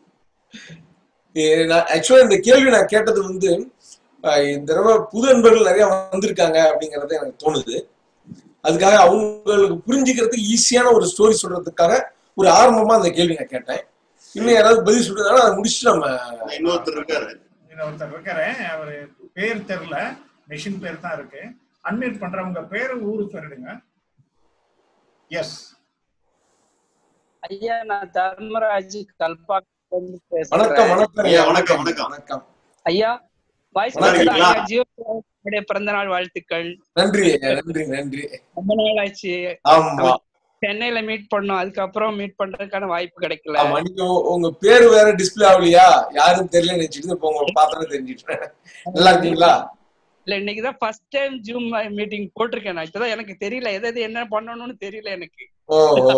ஏ- நான் ஆக்சுவலா இந்த கேள்வி நான் கேட்டது வந்து அஹ், இந்த தடவை புது நண்பர்கள் நிறைய வந்திருக்காங்க அப்படிங்கறது எனக்கு தோணுது அதுக்காக அவங்களுக்கு புரிஞ்சுக்கிறதுக்கு ஈஸியான ஒரு ஸ்டோரி சொல்றதுக்காக ஒரு ஆரம்பமா அந்த கேள்வி நான் கேட்டேன் இன்னும் யாராவது பதில் சொல்றதுனால அதை முடிச்சுட்டு நம்ம இன்னொருத்தர் இருக்காரு இதுல ஒருத்தர் இருக்காரு அவரு பேர் தெரியல மெஷின் பேர் தான் இருக்கு அன்மியூட் பண்றவங்க பேரு ஊரு சொல்லிடுங்க எஸ் ஐயா நான் தர்மராஜ் கல்பாக்கம் வந்து வணக்கம் பேசுறேன் வணக்கம் ஐயா, ஐயா, வணக்கம், வணக்கம் வணக்கம். வணக்கம் ஐயா வாய்ஸ் வணக்கம். கேக்குதா இருக்கீங்களா? ஐயா ஜியோ பிறந்த நாள் வாழ்த்துக்கள் நன்றி ஐயா நன்றி நன்றி ரொம்ப நாள் ஆச்சு ஆமா சென்னையில மீட் பண்ணோம் அதுக்கப்புறம் மீட் பண்றதுக்கான வாய்ப்பு கிடைக்கல ஆமா நீங்க உ- உங்க பேரு வேற டிஸ்பிளே ஆகலையா யாரும் தெரியல நினைச்சிட்டு இப்போ உங்க பாத்திரம் தெரிஞ்சுட்டேன் நல்லா இருக்கீங்களா இல்ல இன்னைக்குதான் ஃபர்ஸ்ட் டைம் ஜூம் மீட்டிங் போட்டிருக்கேன் நான் இப்பதான் எனக்கு தெரியல எது எது என்ன பண்ணணும்னு தெரியல எனக்கு ஓ ஓ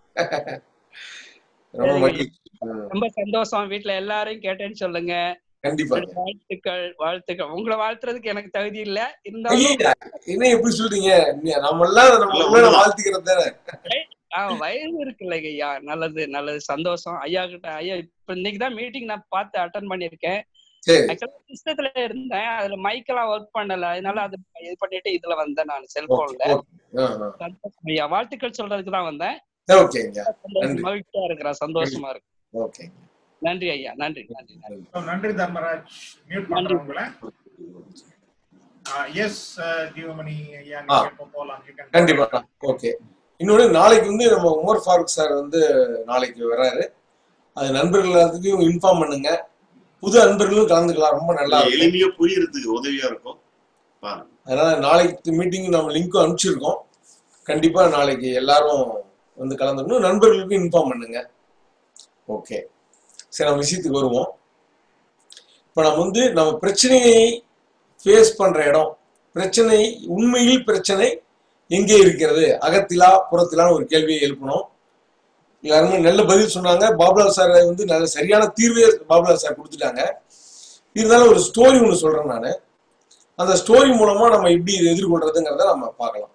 ரொம்ப சரிங்க. மகிழ்ச்சி ம், ரொம்ப சந்தோஷம் வீட்ல எல்லாரையும் கேட்டேன்னு சொல்லுங்க கண்டிப்பா வாழ்த்துக்கள் வாழ்த்துக்கள் உங்களை வாழ்த்துறதுக்கு எனக்கு தகுதி இல்ல இருந்தாலும் ஐயா, என்ன எப்படி சொல்றீங்க நீ- நம்ம எல்லாம் நம்ம இல்ல, உள்ள உண்மைதான். வாழ்த்துக்கிறது தானே ஆஹ் வயது இருக்குல்ல ஐயா நல்லது நல்லது சந்தோஷம் ஐயா கிட்ட ஐயா இப்ப இன்னைக்குதான் மீட்டிங் நான் பார்த்து அட்டன் பண்ணிருக்கேன் சரி ஆக்சுவலா சிஸ்டத்துல இருந்தேன் அதுல மைக்கெல்லாம் ஒர்க் பண்ணல அதனால அது இது பண்ணிட்டு இதுல வந்தேன் நான் ஓகே செல்போன்ல ஓகே ஆ, ஆ. சந்தோஷம் ஐயா வாழ்த்துக்கள் சொல்றதுக்கு தான் வந்தேன் ஓகேங்க சந்தோஷம், நன்றி. மகிழ்ச்சியா இருக்கிறேன் சந்தோஷமா இருக்கு ஓகேங்க நன்றி ஐயா நன்றி நன்றி நன்றி நன்றி தர்மராஜ் மியூட் பண்றவங்கள எஸ் ஜீவமணி ஐயா ஆ. நீங்க எப்போ போலாம் You can go கண்டிப்பா ahead. ஓகே இன்னொன்று நாளைக்கு வந்து நம்ம உமர் ஃபாரூக் சார் வந்து நாளைக்கு வராரு அது நண்பர்கள் எல்லாத்துக்கும் இன்ஃபார்ம் பண்ணுங்க புது அன்பர்களும் கலந்துக்கலாம் ரொம்ப நல்லா இருக்கும் எளிமையா புரியறதுக்கு உதவியா இருக்கும் பாருங்க அதனால நாளைக்கு மீட்டிங் நம்ம லிங்க்கும் அனுப்பிச்சிருக்கோம் கண்டிப்பா நாளைக்கு எல்லாரும் வந்து கலந்துக்கணும் நண்பர்களுக்கும் இன்ஃபார்ம் பண்ணுங்க ஓகே சரி நம்ம விஷயத்துக்கு வருவோம் இப்போ நம்ம வந்து நம்ம பிரச்சனையை ஃபேஸ் பண்ற இடம் பிரச்சனை உண்மையில் பிரச்சனை எங்கே இருக்கிறது அகத்திலா புறத்திலான்னு ஒரு கேள்வியை எழுப்பணும் எல்லாருமே நல்ல பதில் சொன்னாங்க பாபுலால் சார் வந்து நல்ல சரியான தீர்வே பாபுலால் சார் கொடுத்துட்டாங்க இருந்தாலும் ஒரு ஸ்டோரி ஒன்று சொல்றேன் நான் அந்த ஸ்டோரி மூலமா நம்ம எப்படி இதை எதிர்கொள்றதுங்கிறத நம்ம பார்க்கலாம்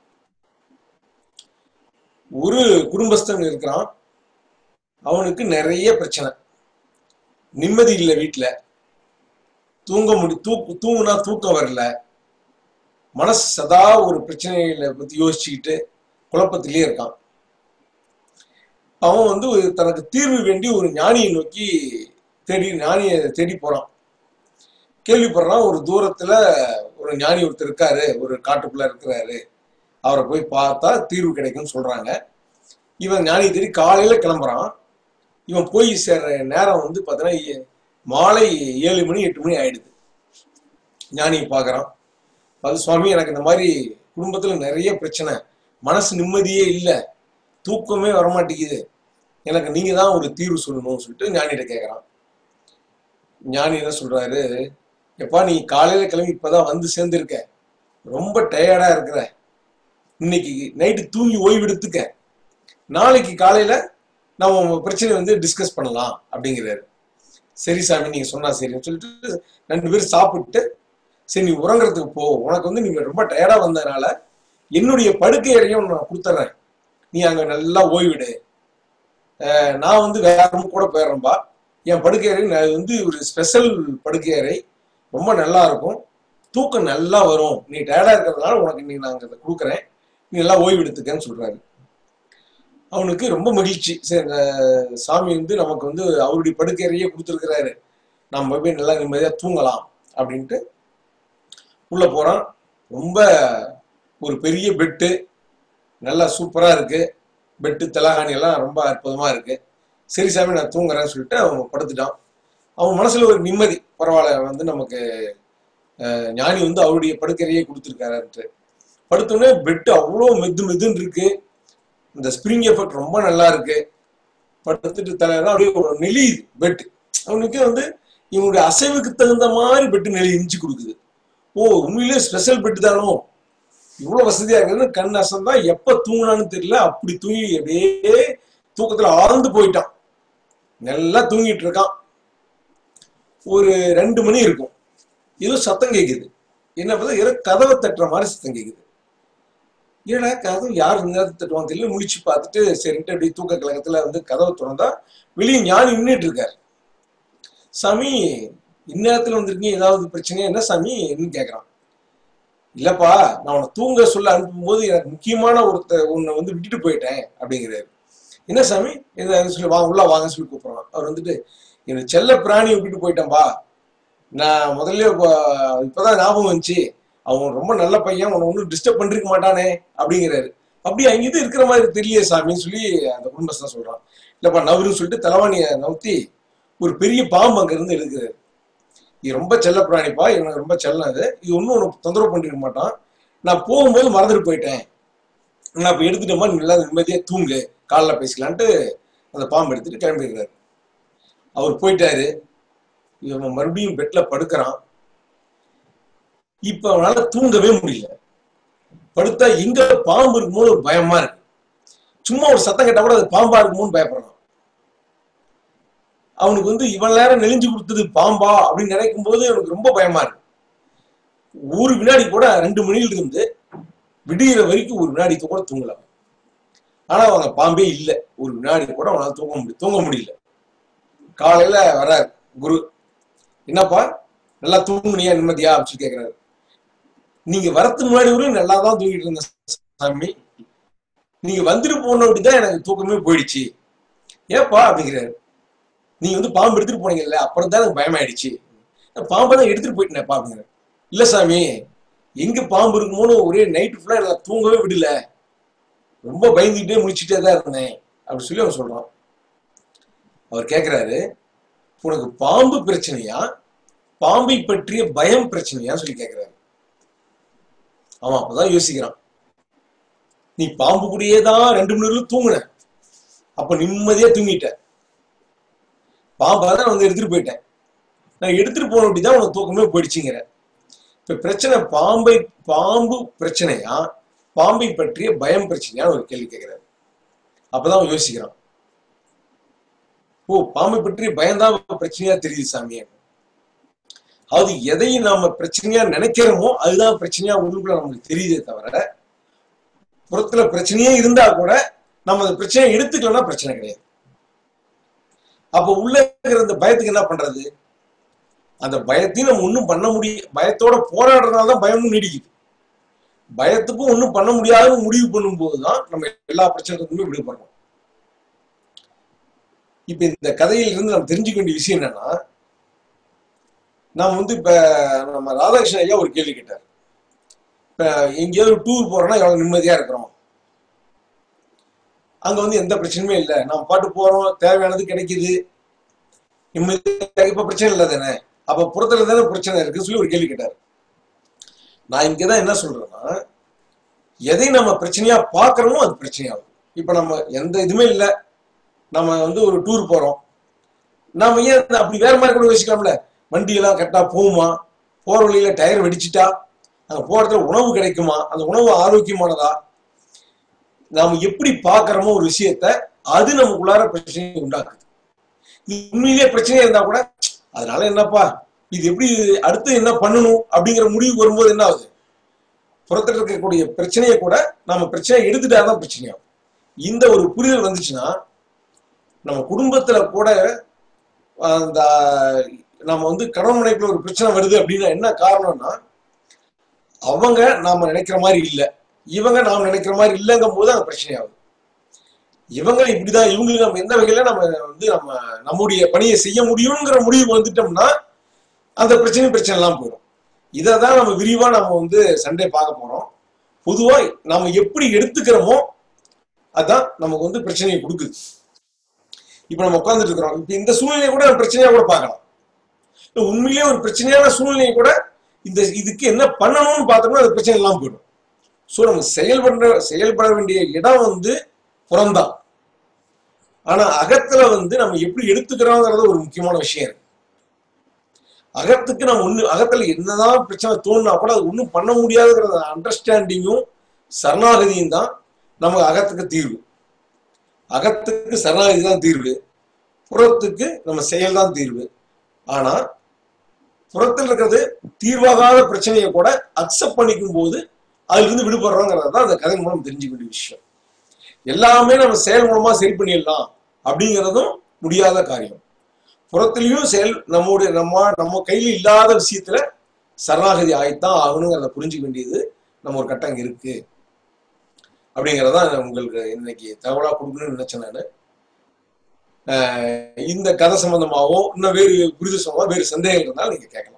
ஒரு குடும்பஸ்தன் இருக்கிறான் அவனுக்கு நிறைய பிரச்சனை நிம்மதி இல்லை வீட்டுல தூங்க முடி தூக்கு தூங்குனா தூக்கம் வரல மனசு சதா ஒரு பிரச்சனைகளை பத்தி யோசிச்சுக்கிட்டு குழப்பத்திலே இருக்கான் அவன் வந்து ஒரு தனக்கு தீர்வு வேண்டி ஒரு ஞானியை நோக்கி தேடி ஞானியை தேடி போறான் கேள்விப்படுறான் ஒரு தூரத்துல ஒரு ஞானி ஒருத்தர் இருக்காரு ஒரு காட்டுக்குள்ள இருக்கிறாரு அவரை போய் பார்த்தா தீர்வு கிடைக்கும்னு சொல்றாங்க இவன் ஞானி தேடி காலையில கிளம்புறான் இவன் போய் சேர்ற நேரம் வந்து பார்த்தீங்கன்னா மாலை ஏழு மணி எட்டு மணி ஆயிடுது ஞானியை பார்க்கறான் அது சுவாமி எனக்கு இந்த மாதிரி குடும்பத்துல நிறைய பிரச்சனை மனசு நிம்மதியே இல்லை தூக்கமே வரமாட்டேங்குது எனக்கு நீங்க தான் ஒரு தீர்வு சொல்லணும்னு சொல்லிட்டு ஞானிகிட்ட கேட்கறான் ஞானி என்ன சொல்றாரு எப்பா நீ காலையில கிளம்பி இப்பதான் வந்து சேர்ந்திருக்க ரொம்ப டயர்டா இருக்கிற இன்னைக்கு நைட்டு தூங்கி ஓய்வு எடுத்துக்க நாளைக்கு காலையில நம்ம உங்க பிரச்சனையை வந்து டிஸ்கஸ் பண்ணலாம் அப்படிங்கிறாரு சரி சாமி நீங்க சொன்னா சரின்னு சொல்லிட்டு ரெண்டு பேரும் சாப்பிட்டு சரி நீ உறங்குறதுக்கு போ உனக்கு வந்து நீங்க ரொம்ப டயர்டா வந்ததுனால என்னுடைய படுக்கை அறையும் நான் கொடுத்துட்றேன் நீ அங்க நல்லா ஓய்விடு அஹ் நான் வந்து வேற room கூட போயிடுறேன்பா என் படுக்கை அறை நான் வந்து ஒரு ஸ்பெஷல் படுக்கை அறை ரொம்ப நல்லா இருக்கும் தூக்கம் நல்லா வரும் நீ டயர்டா இருக்கிறதுனால உனக்கு நீ நாங்க இதை கொடுக்குறேன் நீ நல்லா ஓய்வு எடுத்துக்கன்னு சொல்றாரு அவனுக்கு ரொம்ப மகிழ்ச்சி சரி இந்த சாமி வந்து நமக்கு வந்து அவருடைய படுக்கை அறையே கொடுத்துருக்கிறாரு நம்ம போய் நல்லா நிம்மதியா தூங்கலாம் அப்படின்ட்டு உள்ள போறான் ரொம்ப ஒரு பெரிய பெட்டு நல்லா சூப்பரா இருக்கு பெட்டு தலகாணி எல்லாம் ரொம்ப அற்புதமா இருக்கு சரி சாமி நான் தூங்குறேன்னு சொல்லிட்டு அவன் படுத்துட்டான் அவன் மனசுல ஒரு நிம்மதி பரவாயில்ல வந்து நமக்கு அஹ், ஞானி வந்து அவருடைய படுக்கறையே கொடுத்துருக்காருன்ட்டு படுத்தோடனே பெட்டு அவ்வளோ மெது மெதுன்னு இருக்கு இந்த ஸ்ப்ரிங் எஃபெக்ட் ரொம்ப நல்லா இருக்கு படுத்துட்டு தலையெல்லாம் அப்படியே ஒரு நெளியுது பெட் அவனுக்கு வந்து இவனுடைய அசைவுக்கு தகுந்த மாதிரி பெட்டு நெளி இஞ்சி கொடுக்குது ஓ உண்மையிலேயே ஸ்பெஷல் பெட்டு தானோ இவ்வளவு வசதியா இருக்குன்னு கண் அசந்தா எப்ப தூங்கினான்னு தெரியல அப்படி தூங்கி அப்படியே தூக்கத்துல ஆழ்ந்து போயிட்டான் நல்லா தூங்கிட்டு இருக்கான் ஒரு ரெண்டு மணி இருக்கும் ஏதோ சத்தம் கேக்குது என்ன பார்த்தா ஏதோ கதவை தட்டுற மாதிரி சத்தம் கேக்குது ஏடா கதவு யார் இந்த நேரத்தை தட்டுவாங்க தெரியல முழிச்சு பார்த்துட்டு சரின்ட்டு அப்படியே தூக்க கலக்கத்துல வந்து கதவை திறந்தா வெளியே ஞானி நின்றுட்டு இருக்காரு சாமி இந்நேரத்துல வந்திருக்கீங்க ஏதாவது பிரச்சனையா என்ன சாமி என்ன கேக்குறான் இல்லப்பா நான் உன்னை தூங்க சொல்ல அனுப்பும்போது எனக்கு முக்கியமான ஒருத்த உன்னை வந்து விட்டுட்டு போயிட்டேன் அப்படிங்கிறாரு என்ன சாமி என்ன சொல்லி வாங்க உள்ள வாங்கன்னு சொல்லி கூப்பிடுறான் அவர் வந்துட்டு எனக்கு செல்ல பிராணியை விட்டுட்டு போயிட்டேன்பா நான் முதல்ல இப்ப- இப்பதான் ஞாபகம் வந்துச்சு அவன் ரொம்ப நல்ல பையன் உன்னை ஒன்றும் டிஸ்டர்ப் பண்ணிருக்க மாட்டானே அப்படிங்கிறாரு அப்படி அங்கிட்டு இருக்கிற மாதிரி தெரியல சாமின்னு சொல்லி அந்த குடும்பஸ்தான் சொல்றான் இல்லப்பா நவருன்னு சொல்லிட்டு தலைவாணியை நவுத்தி ஒரு பெரிய பாம்பு அங்க இருந்து எடுக்கிறாரு இது ரொம்ப செல்ல பிராணிப்பா இவனுக்கு ரொம்ப செல்லம் இது இது ஒன்றும் உனக்கு தொந்தரவு பண்ணிருக்க மாட்டான் நான் போகும்போது மறந்துட்டு போயிட்டேன் நான் இப்போ எடுத்துட்டோமா நீ நல்லா நிம்மதியா தூங்கு காலைல பேசிக்கலான்ட்டு அந்த பாம்பு எடுத்துட்டு கிளம்பிடுறாரு அவர் போயிட்டாரு இவன் மறுபடியும் பெட்ல படுக்கிறான் இப்ப அவனால தூங்கவே முடியல படுத்தா எங்க பாம்பு இருக்குமோ ஒரு பயமா இருக்கு சும்மா ஒரு சத்தம் கேட்டா கூட அது பாம்பா இருக்குமோன்னு பயப்படுறான் அவனுக்கு வந்து இவன் நேரம் நெளிஞ்சு கொடுத்தது பாம்பா அப்படின்னு நினைக்கும் போது அவனுக்கு ரொம்ப பயமா இருக்கு ஒரு வினாடி கூட ரெண்டு மணில இருந்து விடியிற வரைக்கும் ஒரு வினாடி கூட தூங்கல ஆனா அவங்க பாம்பே இல்ல ஒரு வினாடி கூட அவனால தூங்க முடியும் தூங்க முடியல காலையில வராரு குரு என்னப்பா நல்லா தூங்குனியா நிம்மதியா அப்படின்னு கேக்குறாரு நீங்க வரத்துக்கு முன்னாடி வரையும் நல்லா தான் தூங்கிட்டு இருந்த சாமி நீங்க வந்துட்டு போன அப்படிதான் எனக்கு தூக்கமே போயிடுச்சு ஏப்பா அப்படிங்கிறாரு நீங்க வந்து பாம்பு எடுத்துட்டு போனீங்கல்ல அப்புறம் தான் எனக்கு பயமாயிடுச்சு நான் பாம்பை தான் எடுத்துட்டு போயிட்டேன்ப்பா அப்படிங்கிறாரு இல்ல சாமி எங்க பாம்பு இருக்குமோன்னு ஒரே நைட்டு ஃபுல்லா எனக்கு தூங்கவே விடல ரொம்ப பயந்துகிட்டே முடிச்சுட்டே தான் இருந்தேன் அப்படி சொல்லி அவன் சொல்றான் அவர் கேக்குறாரு உனக்கு பாம்பு பிரச்சனையா பாம்பை பற்றிய பயம் பிரச்சனையா சொல்லி கேக்குறாரு அவன் அப்பதான் யோசிக்கிறான் நீ பாம்பு கூடயே தான் ரெண்டு மணி நேரம் தூங்குன அப்ப நிம்மதியா தூங்கிட்ட பாம்பை தான் வந்து எடுத்துட்டு போயிட்டேன் நான் எடுத்துட்டு போன தான் உனக்கு தூக்கமே போயிடுச்சுங்கிற இப்ப பிரச்சனை பாம்பை பாம்பு பிரச்சனையா பாம்பை பற்றிய பயம் பிரச்சனையா ஒரு கேள்வி கேட்கிறாரு அப்பதான் அவன் யோசிக்கிறான் ஓ பாம்பை பற்றிய பயம்தான் பிரச்சனையா தெரியுது சாமி அது எதை நாம பிரச்சனையா நினைக்கிறோமோ அதுதான் பிரச்சனையா உள்ளுக்குள்ள நமக்கு தெரியுதே தவிர புறத்துல பிரச்சனையே இருந்தா கூட நம்ம அந்த பிரச்சனையை எடுத்துக்கலன்னா பிரச்சனை கிடையாது அப்ப உள்ள இருக்கிற அந்த பயத்துக்கு என்ன பண்றது அந்த பயத்தையும் நம்ம ஒன்றும் பண்ண முடியும் பயத்தோட போராடுறதுனால தான் பயமும் நீடிக்குது பயத்துக்கும் ஒன்றும் பண்ண முடியாதுன்னு முடிவு பண்ணும்போது தான் நம்ம எல்லா பிரச்சனைக்குமே விடுபடுறோம் இப்ப இந்த கதையில இருந்து நம்ம தெரிஞ்சுக்க வேண்டிய விஷயம் என்னன்னா நாம் வந்து இப்ப நம்ம ராதாகிருஷ்ணன் ஐயா ஒரு கேள்வி கேட்டார் இப்ப எங்கேயாவது டூர் போறோம்னா எவ்வளவு நிம்மதியா இருக்கிறோம் அங்க வந்து எந்த பிரச்சனையுமே இல்லை நம்ம பாட்டு போறோம் தேவையானது கிடைக்குது நிம்மதியா இப்ப பிரச்சனை இல்லை தானே அப்ப புறத்துல தானே பிரச்சனை இருக்கு சொல்லி ஒரு கேள்வி கேட்டார் நான் இங்கதான் என்ன சொல்றேன்னா எதை நம்ம பிரச்சனையா பாக்குறோமோ அது பிரச்சனையாகும் இப்ப நம்ம எந்த இதுவுமே இல்லை நம்ம வந்து ஒரு டூர் போறோம் நாம ஏன் அப்படி வேற மாதிரி கூட யோசிக்கலாம்ல வண்டி எல்லாம் கரெக்டா போகுமா போற வழியில டயர் வெடிச்சிட்டா அங்க போறதுல உணவு கிடைக்குமா அந்த உணவு ஆரோக்கியமானதா நாம எப்படி பாக்குறோமோ ஒரு விஷயத்த அது நமக்குள்ளார பிரச்சனையை உண்டாக்குது இது உண்மையிலேயே பிரச்சனையா இருந்தா கூட அதனால என்னப்பா இது எப்படி அடுத்து என்ன பண்ணணும் அப்படிங்கிற முடிவுக்கு வரும்போது என்ன ஆகுது புறத்துல இருக்கக்கூடிய பிரச்சனையை கூட நம்ம பிரச்சனை எடுத்துட்டாதான் பிரச்சனையாகும் இந்த ஒரு புரிதல் வந்துச்சுன்னா நம்ம குடும்பத்துல கூட அந்த நம்ம வந்து கணவன் மனைவிக்குள்ள ஒரு பிரச்சனை வருது அப்படின்னா என்ன காரணம்னா அவங்க நாம நினைக்கிற மாதிரி இல்லை இவங்க நாம் நினைக்கிற மாதிரி இல்லைங்கும் போது அந்த பிரச்சனை ஆகுது இவங்க இப்படிதான் இவங்களுக்கு நம்ம எந்த வகையில நம்ம வந்து நம்ம நம்முடைய பணியை செய்ய முடியுங்கிற முடிவு வந்துட்டோம்னா அந்த பிரச்சனை பிரச்சனை எல்லாம் போயிடும் இதை தான் நம்ம விரிவா நம்ம வந்து சண்டே பார்க்க போறோம் பொதுவா நம்ம எப்படி எடுத்துக்கிறோமோ அதான் நமக்கு வந்து பிரச்சனையை கொடுக்குது இப்ப நம்ம உட்கார்ந்துட்டு இருக்கிறோம் இப்ப இந்த சூழ்நிலையை கூட நம்ம பிரச்சனையா கூட பார்க்கலாம் இல்ல உண்மையிலேயே ஒரு பிரச்சனையான சூழ்நிலையை கூட இந்த இதுக்கு என்ன பண்ணணும்னு பார்த்தோம்னா அது பிரச்சனை எல்லாம் போயிடும் ஸோ நம்ம செயல்பட செயல்பட வேண்டிய இடம் வந்து புறம்தான் ஆனா அகத்துல வந்து நம்ம எப்படி எடுத்துக்கிறோங்கிறது ஒரு முக்கியமான விஷயம் இருக்கு அகத்துக்கு நம்ம ஒண்ணு அகத்துல என்னதான் பிரச்சனை தோணுனா கூட அது ஒன்றும் பண்ண முடியாதுங்கிற அண்டர்ஸ்டாண்டிங்கும் சரணாகதியும் தான் நமக்கு அகத்துக்கு தீர்வு அகத்துக்கு சரணாகதி தான் தீர்வு புறத்துக்கு நம்ம செயல் தான் தீர்வு ஆனா புறத்தில் இருக்கிறது தீர்வாகாத பிரச்சனையை கூட அக்செப்ட் பண்ணிக்கும் போது அதுல இருந்து விடுபடுறோங்கிறது தான் அந்த கதை மூலம் தெரிஞ்சுக்க வேண்டிய விஷயம் எல்லாமே நம்ம செயல் மூலமா சரி பண்ணிடலாம் அப்படிங்கிறதும் முடியாத காரியம் புறத்திலையும் செயல் நம்முடைய நம்ம நம்ம கையில இல்லாத விஷயத்துல சரணாகதி ஆயித்தான் ஆகணுங்கிறத புரிஞ்சுக்க வேண்டியது நம்ம ஒரு கட்டம் இருக்கு அப்படிங்கிறதான் உங்களுக்கு இன்னைக்கு தகவலா கொடுக்கணும்னு நினைச்சேன் நான் இந்த கதை சம்பந்தமாவோ இன்னும் வேறு புரிதல் சம்பந்தமா வேறு சந்தேகம் இருந்தாலும் நீங்க கேட்கலாம்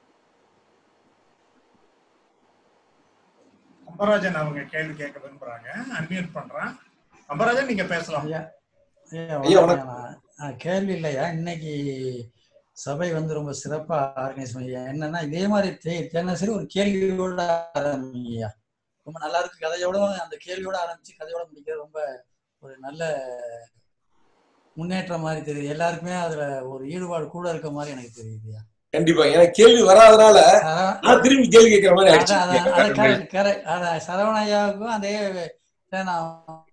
அம்பராஜன் அவங்க கேள்வி கேட்க விரும்புறாங்க அன்மியூட் பண்றேன் அம்பராஜன் நீங்க பேசலாம் ஐயா ஐயா ஐயா, வணக்கம் நான் கேள்வி இல்லையா இன்னைக்கு சபை வந்து ரொம்ப சிறப்பா ஆர்கனைஸ் பண்ணி என்னன்னா இதே மாதிரி தே- தினசரி ஒரு கேள்வியோட ஆரம்பிங்கய்யா ரொம்ப நல்லா இருக்கு கதையோட அந்த கேள்வியோட ஆரம்பிச்சு கதையோட முடிக்கிறது ரொம்ப ஒரு நல்ல முன்னேற்றம் மாதிரி தெரியுது எல்லாருக்குமே அதுல ஒரு ஈடுபாடு கூட இருக்க மாதிரி எனக்கு தெரியுதுயா கண்டிப்பா எனக்கு கேள்வி வராதனால அதான் நான் திரும்பி கேள்வி கேட்கிற மாதிரி ஆயிடுச்சு அதான் அதான் அதான் correct, correct. அதான் சரவணையாவுக்கும் அதே இதை நான்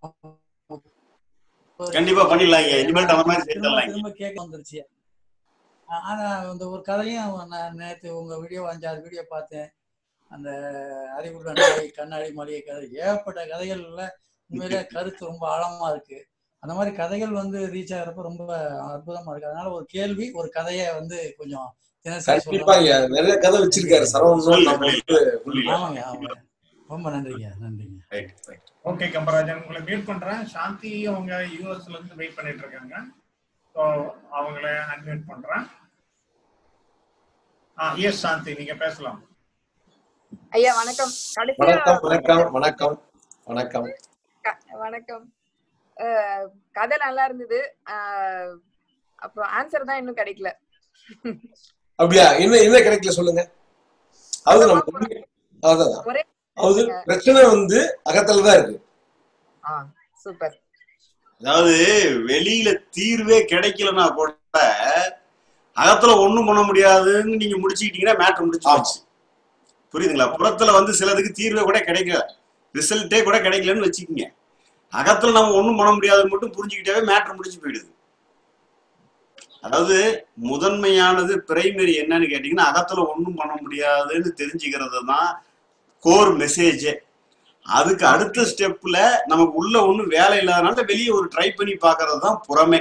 ஒரு கண்டிப்பா பண்ணிடலாம் ஐயா இனிமேல் அந்த மாதிரி திரும்ப சேர்த்துடலாம் திரும்ப கேட்க வந்துருச்சு ஆ- ஆனா இந்த ஒரு கதையும் நான் நேத்து உங்க வீடியோ அஞ்சாறு வீடியோ பார்த்தேன் அந்த அறிவுள்ள நாய் கண்ணாடி மளிகை கதை ஏகப்பட்ட கதைகள்ல உண்மையிலே கருத்து ரொம்ப ஆழமா இருக்கு அந்த மாதிரி கதைகள் வந்து ரீச் ஆகிறப்ப ரொம்ப அற்புதமா இருக்கு அதனால ஒரு கேள்வி ஒரு கதையை வந்து கொஞ்சம் தினசரி சொல்ற கண்டிப்பா மாதிரி ஐயா நிறைய கதை வச்சிருக்காரு சரவணன் நம்ம வந்து ஆமாங்க ஆமாங்க ரொம்ப நன்றிங்க நன்றிங்க ஓகே கம்பராஜன் உங்களை மீட் பண்றேன் சாந்தி அவங்க யூஎஸ்ல இருந்து வெயிட் பண்ணிட்டு இருக்காங்க ஸோ அவங்கள அன்மியூட் பண்றேன் ஆ எஸ் சாந்தி நீங்க பேசலாம் ஐயா வணக்கம் கடைசியா வணக்கம் வணக்கம் வணக்கம் வணக்கம் க- வணக்கம் அஹ், கதை நல்லா இருந்தது அஹ், அப்புறம் ஆன்சர் தான் இன்னும் கிடைக்கல அப்படியா என்ன என்ன கிடைக்கல சொல்லுங்க அது நம்ம உண்மை- அதான் ஒரே அது பிரச்சனை வந்து அகத்துல தான் இருக்கு ஆ சூப்பர் அதாவது வெளியில தீர்வே கிடைக்கலன்னா கூட அகத்துல ஒண்ணும் பண்ண முடியாதுன்னு நீங்க முடிச்சுக்கிட்டீங்கன்னா மேட்ரு முடிச்சு போச்சு புரியுதுங்களா புறத்துல வந்து சிலதுக்கு தீர்வே கூட கிடைக்கல ரிசல்ட்டே கூட கிடைக்கலன்னு வச்சுக்கோங்க அகத்துல நம்ம ஒண்ணும் பண்ண முடியாதுன்னு மட்டும் புரிஞ்சுக்கிட்டாவே மேட்ரு முடிச்சு போயிடுது அதாவது முதன்மையானது பிரைமரி என்னன்னு கேட்டீங்கன்னா அகத்துல ஒண்ணும் பண்ண முடியாதுன்னு தெரிஞ்சுக்கிறது தான் கோர் மெசேஜே அதுக்கு அடுத்த ஸ்டெப்ல நமக்கு உள்ள ஒண்ணும் வேலை இல்லாதனால வெளியே ஒரு ட்ரை பண்ணி பார்க்கிறது தான் புறமே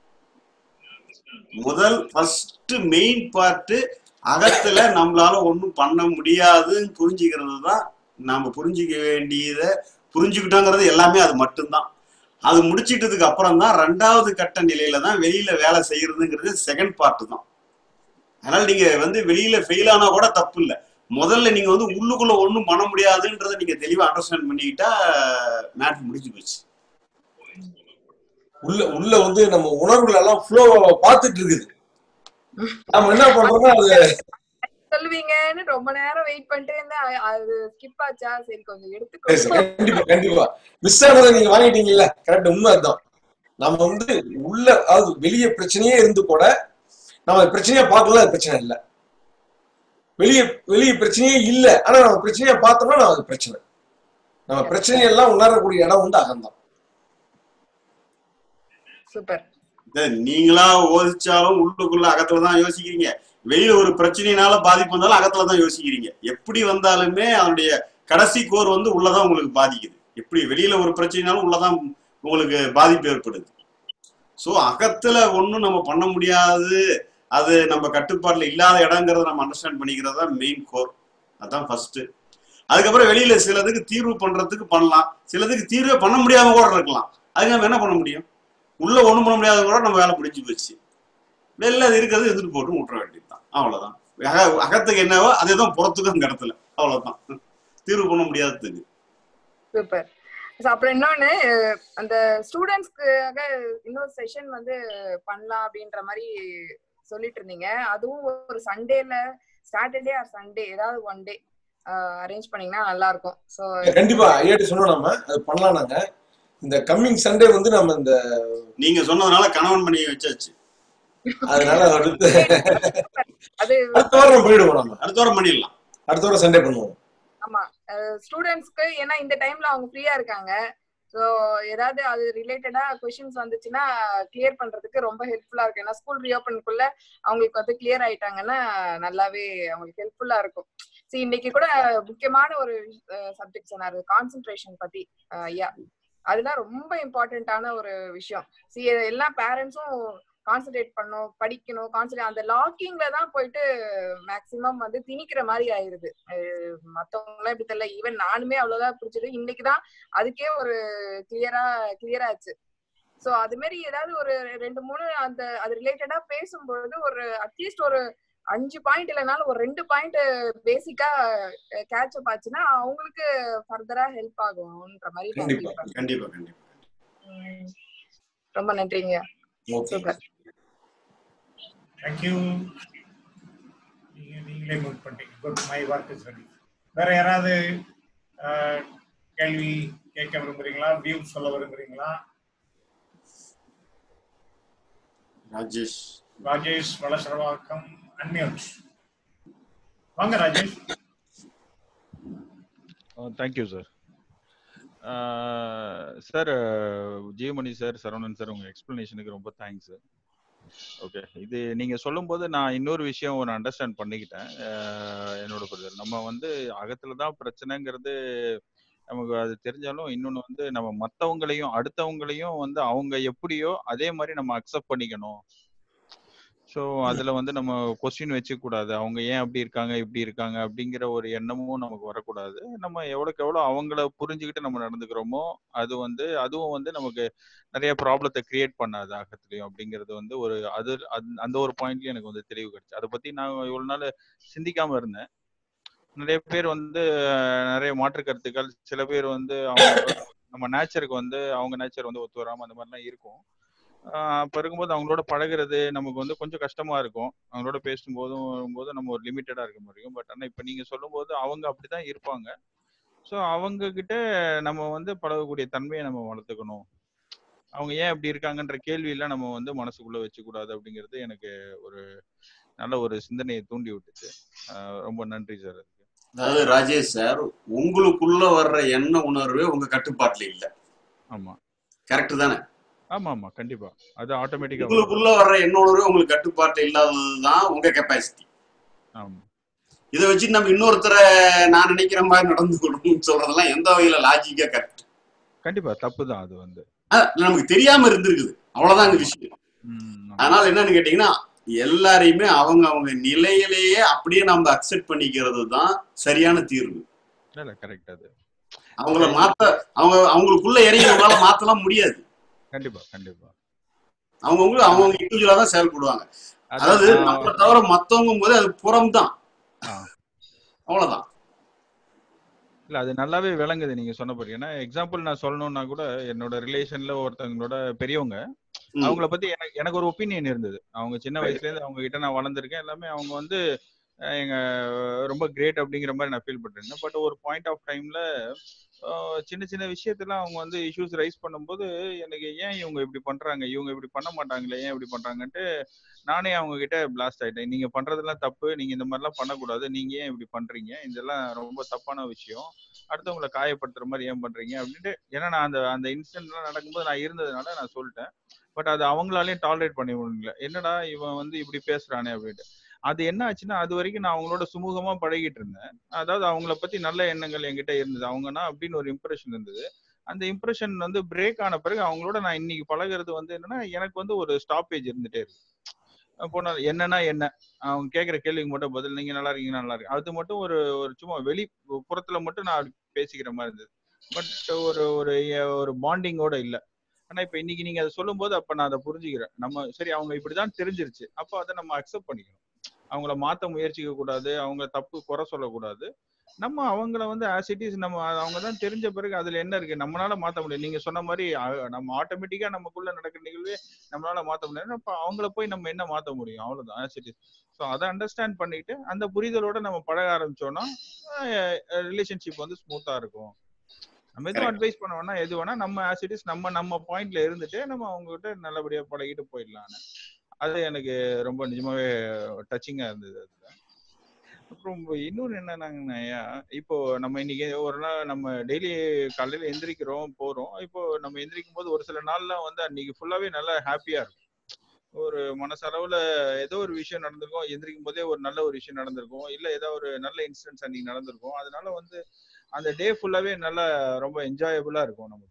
முதல் ஃபர்ஸ்ட் மெயின் பார்ட் அகத்துல நம்மளால ஒண்ணும் பண்ண முடியாதுன்னு புரிஞ்சுக்கிறது தான் நாம புரிஞ்சுக்க வேண்டியத புரிஞ்சுக்கிட்டோங்கிறது எல்லாமே அது மட்டும்தான் அது முடிச்சிட்டதுக்கு அப்புறம் தான் ரெண்டாவது கட்ட நிலையில தான் வெளியில வேலை செய்யறதுங்கிறது செகண்ட் பார்ட் தான் அதனால நீங்க வந்து வெளியில ஃபெயில் ஆனா கூட தப்பு இல்லை முதல்ல நீங்க வந்து உள்ளுக்குள்ள ஒண்ணும் பண்ண முடியாதுன்றத நீங்க தெளிவா அண்டர்ஸ்டாண்ட் பண்ணிக்கிட்டா மேட்ச் முடிஞ்சு போச்சு உள்ள உள்ள வந்து நம்ம உணர்வுகள் எல்லாம் ஃப்ளோ பார்த்துட்டு இருக்குது நம்ம என்ன பண்றோம்னா அது சொல்லுவீங்கன்னு ரொம்ப நேரம் வெயிட் பண்ணிட்டே இருந்தேன் அ- அது ஸ்கிப் ஆச்சா சரி கொஞ்சம் சரி, எடுத்துக்கோ சரி, கண்டிப்பா கண்டிப்பா மிஸ் ஆனதை நீங்க வாங்கிட்டீங்கல்ல கரெக்ட் உண்மை அதுதான் நம்ம வந்து உள்ள அதாவது வெளியே பிரச்சனையே இருந்து கூட நம்ம அது பிரச்சனையா பார்க்கல அது பிரச்சனை இல்லை வெளியே வெளியே பிரச்சனையே இல்லை ஆனா நம்ம பிரச்சனையா பார்த்தோம்னா நம்ம அது பிரச்சனை நம்ம பிரச்சனையெல்லாம் உணரக்கூடிய இடம் வந்து அகம்தான் சூப்பர் இதை நீங்களா யோசிச்சாலும் உள்ளுக்குள்ள அகத்துல தான் யோசிக்கிறீங்க வெளியில ஒரு பிரச்சனையினால பாதிப்பு வந்தாலும் அகத்துல தான் யோசிக்கிறீங்க எப்படி வந்தாலுமே அதனுடைய கடைசி கோர் வந்து உள்ளதான் உங்களுக்கு பாதிக்குது எப்படி வெளியில ஒரு பிரச்சனைனாலும் உள்ளதான் உங்களுக்கு பாதிப்பு ஏற்படுது ஸோ அகத்துல ஒன்றும் நம்ம பண்ண முடியாது அது நம்ம கட்டுப்பாட்டுல இல்லாத இடங்கிறத நம்ம அண்டர்ஸ்டாண்ட் பண்ணிக்கிறது தான் மெயின் கோர் அதான் ஃபர்ஸ்ட் அதுக்கப்புறம் வெளியில சிலதுக்கு தீர்வு பண்றதுக்கு பண்ணலாம் சிலதுக்கு தீர்வே பண்ண முடியாம கூட இருக்கலாம் அதுக்கு நம்ம என்ன பண்ண முடியும் உள்ள ஒண்ணும் பண்ண முடியாத கூட நம்ம வேலை முடிஞ்சு போச்சு வெளில அது இருக்கிறது எடுத்துட்டு போட்டு விட்டுற வேண்டியதுதான் அவ்வளவுதான் அக- அகத்துக்கு என்னவோ அதே தான் புறத்துக்கும் அந்த இடத்துல அவ்வளவுதான் தீர்வு பண்ண முடியாததுக்கு சூப்பர் அப்புறம் இன்னொன்னு அஹ், அந்த ஸ்டூடெண்ட்ஸ்க்காக இன்னொரு செஷன் வந்து பண்ணலாம் அப்படின்ற மாதிரி சொல்லிட்டு இருந்தீங்க அதுவும் ஒரு சண்டேல சாட்டர்டே ஆர் சண்டே ஏதாவது ஒன் டே அரேஞ்ச் பண்ணீங்கன்னா நல்லா இருக்கும் ஸோ கண்டிப்பா ஐயாட்டி சொன்னோம் நம்ம அது பண்ணலாம் நாங்க இந்த கம்மிங் சண்டே வந்து நம்ம இந்த நீங்க சொன்னதுனால கணவன் மணி வச்சாச்சு அதனால அடுத்து அது அடுத்த வாரம் போயிடுவோம் நம்ம அடுத்த வாரம் பண்ணிடலாம் அடுத்த வாரம் சண்டே பண்ணுவோம் ஆமா ஸ்டூடெண்ட்ஸ்க்கு ஏன்னா இந்த டைம்ல அவங்க ஃப்ரீயா இருக்காங்க ஸோ ஏதாவது அது ரிலேட்டடா கொஷின்ஸ் வந்துச்சுன்னா கிளியர் பண்றதுக்கு ரொம்ப ஹெல்ப்ஃபுல்லா இருக்கும் ஏன்னா ஸ்கூல் ரீஓப்பனுக்குள்ள அவங்களுக்கு வந்து கிளியர் ஆயிட்டாங்கன்னா நல்லாவே அவங்களுக்கு ஹெல்ப்ஃபுல்லா இருக்கும் சரி இன்னைக்கு கூட முக்கியமான ஒரு சப்ஜெக்ட் சொன்னாரு கான்சென்ட்ரேஷன் பத்தி அஹ், ஐயா அதெல்லாம் ரொம்ப இம்பார்ட்டன்டான ஒரு விஷயம் சி எல்லா பேரண்ட்ஸும் கான்சென்ட்ரேட் பண்ணணும் படிக்கணும் கான்சென்ட்ரேட் அந்த லாக்கிங்ல தான் போயிட்டு மேக்சிமம் வந்து திணிக்கிற மாதிரி ஆயிருது அஹ் மத்தவங்க எப்படி தெரியல ஈவன் நானுமே அவ்வளவுதான் பிடிச்சது இன்னைக்குதான் அதுக்கே ஒரு கிளியரா கிளியர் ஆச்சு சோ அது மாதிரி ஏதாவது ஒரு ரெண்டு மூணு அந்த அது ரிலேட்டடா பேசும்பொழுது ஒரு அட்லீஸ்ட் ஒரு அஞ்சு பாயிண்ட் இல்லைனாலும் ஒரு ரெண்டு பாயிண்ட் பேசிக்கா கேட்ச் அப் ஆச்சுன்னா அவங்களுக்கு ஃபர்தரா ஹெல்ப் ஆகும்ன்ற மாதிரி நான் கண்டிப்பா feel பண்றேன். கண்டிப்பா கண்டிப்பா உம் ரொம்ப நன்றிங்க சூப்பர் தேங்க்யூ நீங்க நீங்களே மூவ் பண்ணிட்டீங்க good my work is ready வேற யாராவது அஹ், கேள்வி கேட்க விரும்புறீங்களா வியூ சொல்ல விரும்புறீங்களா ராஜேஷ் ராஜேஷ் வளசரவாக்கம் அன்மியூட் வாங்க Rajesh thank you sir sir Jayamani sir Saravanan sir உங்க எக்ஸ்பிளனேஷனுக்கு ரொம்ப தேங்க்ஸ் சார் ஓகே இது நீங்க சொல்லும்போது நான் இன்னொரு விஷயம் ஒன்று அண்டர்ஸ்டாண்ட் பண்ணிக்கிட்டேன் அஹ், என்னோட புரிதல் நம்ம வந்து அகத்துல தான் பிரச்சனைங்கிறது நமக்கு அது தெரிஞ்சாலும் இன்னொன்று வந்து நம்ம மற்றவங்களையும் அடுத்தவங்களையும் வந்து அவங்க எப்படியோ அதே மாதிரி நம்ம அக்செப்ட் பண்ணிக்கணும் ஸோ அதுல வந்து நம்ம கொஸ்டின் வச்சுக்க கூடாது அவங்க ஏன் அப்படி இருக்காங்க இப்படி இருக்காங்க அப்படிங்கிற ஒரு எண்ணமும் நமக்கு வரக்கூடாது நம்ம எவ்வளோக்கு எவ்வளோ அவங்கள புரிஞ்சுக்கிட்டு நம்ம நடந்துக்கிறோமோ அது வந்து அதுவும் வந்து நமக்கு நிறைய ப்ராப்ளத்தை கிரியேட் பண்ணாது அகத்துலையும் அப்படிங்கிறது வந்து ஒரு அது அந்த- அந்த ஒரு பாயிண்ட்லயும் எனக்கு வந்து தெளிவு கிடைச்சு அதை பத்தி நான் இவ்வளவு நாள் சிந்திக்காம இருந்தேன் நிறைய பேர் வந்து அஹ், நிறைய மாற்று கருத்துக்கள் சில பேர் வந்து அவங்க நம்ம நேச்சருக்கு வந்து அவங்க நேச்சர் வந்து ஒத்து வராம அந்த மாதிரிலாம் இருக்கும் ஆஹ் அப்ப இருக்கும்போது அவங்களோட பழகுறது நமக்கு வந்து கொஞ்சம் கஷ்டமா இருக்கும் அவங்களோட பேசும்போதும் வரும்போது நம்ம ஒரு லிமிட்டடா இருக்க முடியும் பட் ஆனா இப்ப நீங்க சொல்லும்போது அவங்க அப்படிதான் இருப்பாங்க ஸோ அவங்க கிட்ட நம்ம வந்து பழகக்கூடிய தன்மையை நம்ம வளர்த்துக்கணும் அவங்க ஏன் இப்படி இருக்காங்கன்ற கேள்வியெல்லாம் நம்ம வந்து மனசுக்குள்ள வச்சுக்கூடாது அப்படிங்கிறது எனக்கு ஒரு நல்ல ஒரு சிந்தனையை தூண்டி விட்டுச்சு ஆஹ் ரொம்ப நன்றி சார் அதுக்கு அதாவது ராஜேஷ் சார் உங்களுக்குள்ள வர்ற எண்ண உணர்வே உங்க கட்டுப்பாட்டுல இல்ல ஆமா கரெக்ட் தானே ஆமா ஆமா கண்டிப்பா அது ஆட்டோமேட்டிக்கா வரும் உங்களுக்குள்ள வர்ற எண்ண உணர்வே உங்களுக்கு கட்டுப்பாட்டு இல்லாததுதான் உங்க கெப்பாசிட்டி ஆமா இதை வச்சு நம்ம இன்னொருத்தரை நான் நினைக்கிற மாதிரி நடந்துக்கணும்னு சொல்றதெல்லாம் எந்த வகையில லாஜிக்கா கரெக்ட் கண்டிப்பா தப்பு தான் அது வந்து நமக்கு தெரியாம இருந்திருக்குது அவ்வளவுதான் இந்த விஷயம் ம், அதனால என்னன்னு கேட்டீங்கன்னா எல்லாரையுமே அவங்க அவங்க நிலையிலேயே அப்படியே நம்ம அக்செப்ட் பண்ணிக்கிறது தான் சரியான தீர்வு இல்ல இல்ல கரெக்ட் அது அவங்கள மாத்த அவங்க அவங்களுக்குள்ள இறங்கி நம்மளால மாத்தலாம் முடியாது கண்டிப்பா கண்டிப்பா அவங்கவுங்க அவங்கவுங்க இண்டிவிஜுவலா தான் செயல்படுவாங்க அதான் அதாவது நான் நம்மளை தவிர மத்தவங்க போது அது புறம் தான் ஆ. அவ்வளவுதான் இல்ல அது நல்லாவே விளங்குது நீங்க சொன்னபடி ஏன்னா எக்ஸாம்பிள் நான் சொல்லணும்னா கூட என்னோட ரிலேஷன்ல ஒருத்தவங்களோட பெரியவங்க ம். அவங்கள பத்தி எனக்கு எனக்கு ஒரு ஒப்பீனியன் இருந்தது அவங்க சின்ன வயசுல இருந்து அவங்க கிட்ட நான் வளர்ந்துருக்கேன் எல்லாமே அவங்க வந்து அஹ், எங்க ரொம்ப கிரேட் அப்படிங்கிற மாதிரி நான் ஃபீல் பண்ணிருந்தேன் பட் ஒரு பாயிண்ட் ஆஃப் டைம்ல சின்ன சின்ன விஷயத்துல அவங்க வந்து இஷ்யூஸ் ரைஸ் பண்ணும்போது எனக்கு ஏன் இவங்க இப்படி பண்றாங்க இவங்க இப்படி பண்ண மாட்டாங்களே ஏன் இப்படி பண்றாங்கன்ட்டு நானே அவங்க கிட்ட பிளாஸ்ட் ஆயிட்டேன் நீங்க பண்றதெல்லாம் தப்பு நீங்க இந்த மாதிரிலாம் பண்ணக்கூடாது நீங்க ஏன் இப்படி பண்றீங்க இதெல்லாம் ரொம்ப தப்பான விஷயம் அடுத்தவங்களை காயப்படுத்துற மாதிரி ஏன் பண்றீங்க அப்படின்ட்டு ஏன்னா நான் அந்த அந்த இன்சிடென்ட்லாம் நடக்கும்போது நான் இருந்ததுனால நான் சொல்லிட்டேன் பட் அது அவங்களாலையும் டாலரேட் பண்ணி முடியல என்னடா இவன் வந்து இப்படி பேசுறானே அப்படின்ட்டு அது என்ன ஆச்சுன்னா அது வரைக்கும் நான் அவங்களோட சுமூகமா பழகிட்டு இருந்தேன் அதாவது அவங்கள பத்தி நல்ல எண்ணங்கள் என்கிட்ட இருந்தது அவங்கன்னா அப்படின்னு ஒரு இம்ப்ரெஷன் இருந்தது அந்த இம்ப்ரெஷன் வந்து பிரேக் ஆன பிறகு அவங்களோட நான் இன்னைக்கு பழகுறது வந்து என்னன்னா எனக்கு வந்து ஒரு ஸ்டாப்பேஜ் இருந்துட்டே இருக்கு அப்போ நான் என்னன்னா என்ன அவங்க கேட்குற கேள்விக்கு மட்டும் பதில் நீங்க நல்லா இருக்கீங்க நல்லா இருக்கு அது மட்டும் ஒரு ஒரு சும்மா வெளி புறத்துல மட்டும் நான் பேசிக்கிற மாதிரி இருந்தது பட் ஒரு ஒரு ஒரு பாண்டிங்கோட இல்ல ஆனா இப்ப இன்னைக்கு நீங்க அதை சொல்லும்போது அப்ப நான் அதை புரிஞ்சுக்கிறேன் நம்ம சரி அவங்க இப்படிதான் தெரிஞ்சிருச்சு அப்போ அதை நம்ம அக்செப்ட் பண்ணிக்கணும் அவங்கள மாத்த முயற்சிக்க கூடாது அவங்க தப்பு குறை சொல்லக்கூடாது நம்ம அவங்கள வந்து ஆஸ் இட் இஸ் நம்ம அவங்க தான் தெரிஞ்ச பிறகு அதுல என்ன இருக்கு நம்மளால மாத்த முடியும் நீங்க சொன்ன மாதிரி அ- நம்ம ஆட்டோமேட்டிக்கா நமக்குள்ள நடக்கிற நிகழ்வே நம்மளால மாத்த முடியாது அப்ப அவங்கள போய் நம்ம என்ன மாத்த முடியும் அவ்வளவுதான் ஆஸ் இட் இஸ் ஸோ அதை அண்டர்ஸ்டாண்ட் பண்ணிட்டு அந்த புரிதலோட நம்ம பழக ஆரம்பிச்சோம்னா ரிலேஷன்ஷிப் வந்து ஸ்மூத்தா இருக்கும் நம்ம எதுவும் Correct. அட்வைஸ் பண்ண வேணா எது வேணா நம்ம ஆஸ் இட் இஸ் நம்ம நம்ம பாயிண்ட்ல இருந்துட்டு நம்ம அவங்க கிட்ட நல்லபடியா பழகிட்டு போயிடலாம் அது எனக்கு ரொம்ப நிஜமாவே டச்சிங்கா இருந்தது அதுல அப்புறம் இன்னொன்னு என்னன்னாங்கய்யா இப்போ நம்ம இன்னைக்கு ஒரு நாள் நம்ம டெய்லி காலையில எந்திரிக்கிறோம் போறோம் இப்போ நம்ம எந்திரிக்கும் போது ஒரு சில நாள்லாம் வந்து அன்னைக்கு ஃபுல்லாவே நல்லா ஹாப்பியா இருக்கும் ஒரு மனசளவுல ஏதோ ஒரு விஷயம் நடந்திருக்கும் எந்திரிக்கும் போதே ஒரு நல்ல ஒரு விஷயம் நடந்திருக்கும் இல்ல ஏதோ ஒரு நல்ல இன்சிடென்ட்ஸ் அன்னைக்கு நடந்திருக்கும் அதனால வந்து அந்த டே ஃபுல்லாவே நல்லா ரொம்ப என்ஜாயபிளா இருக்கும் நமக்கு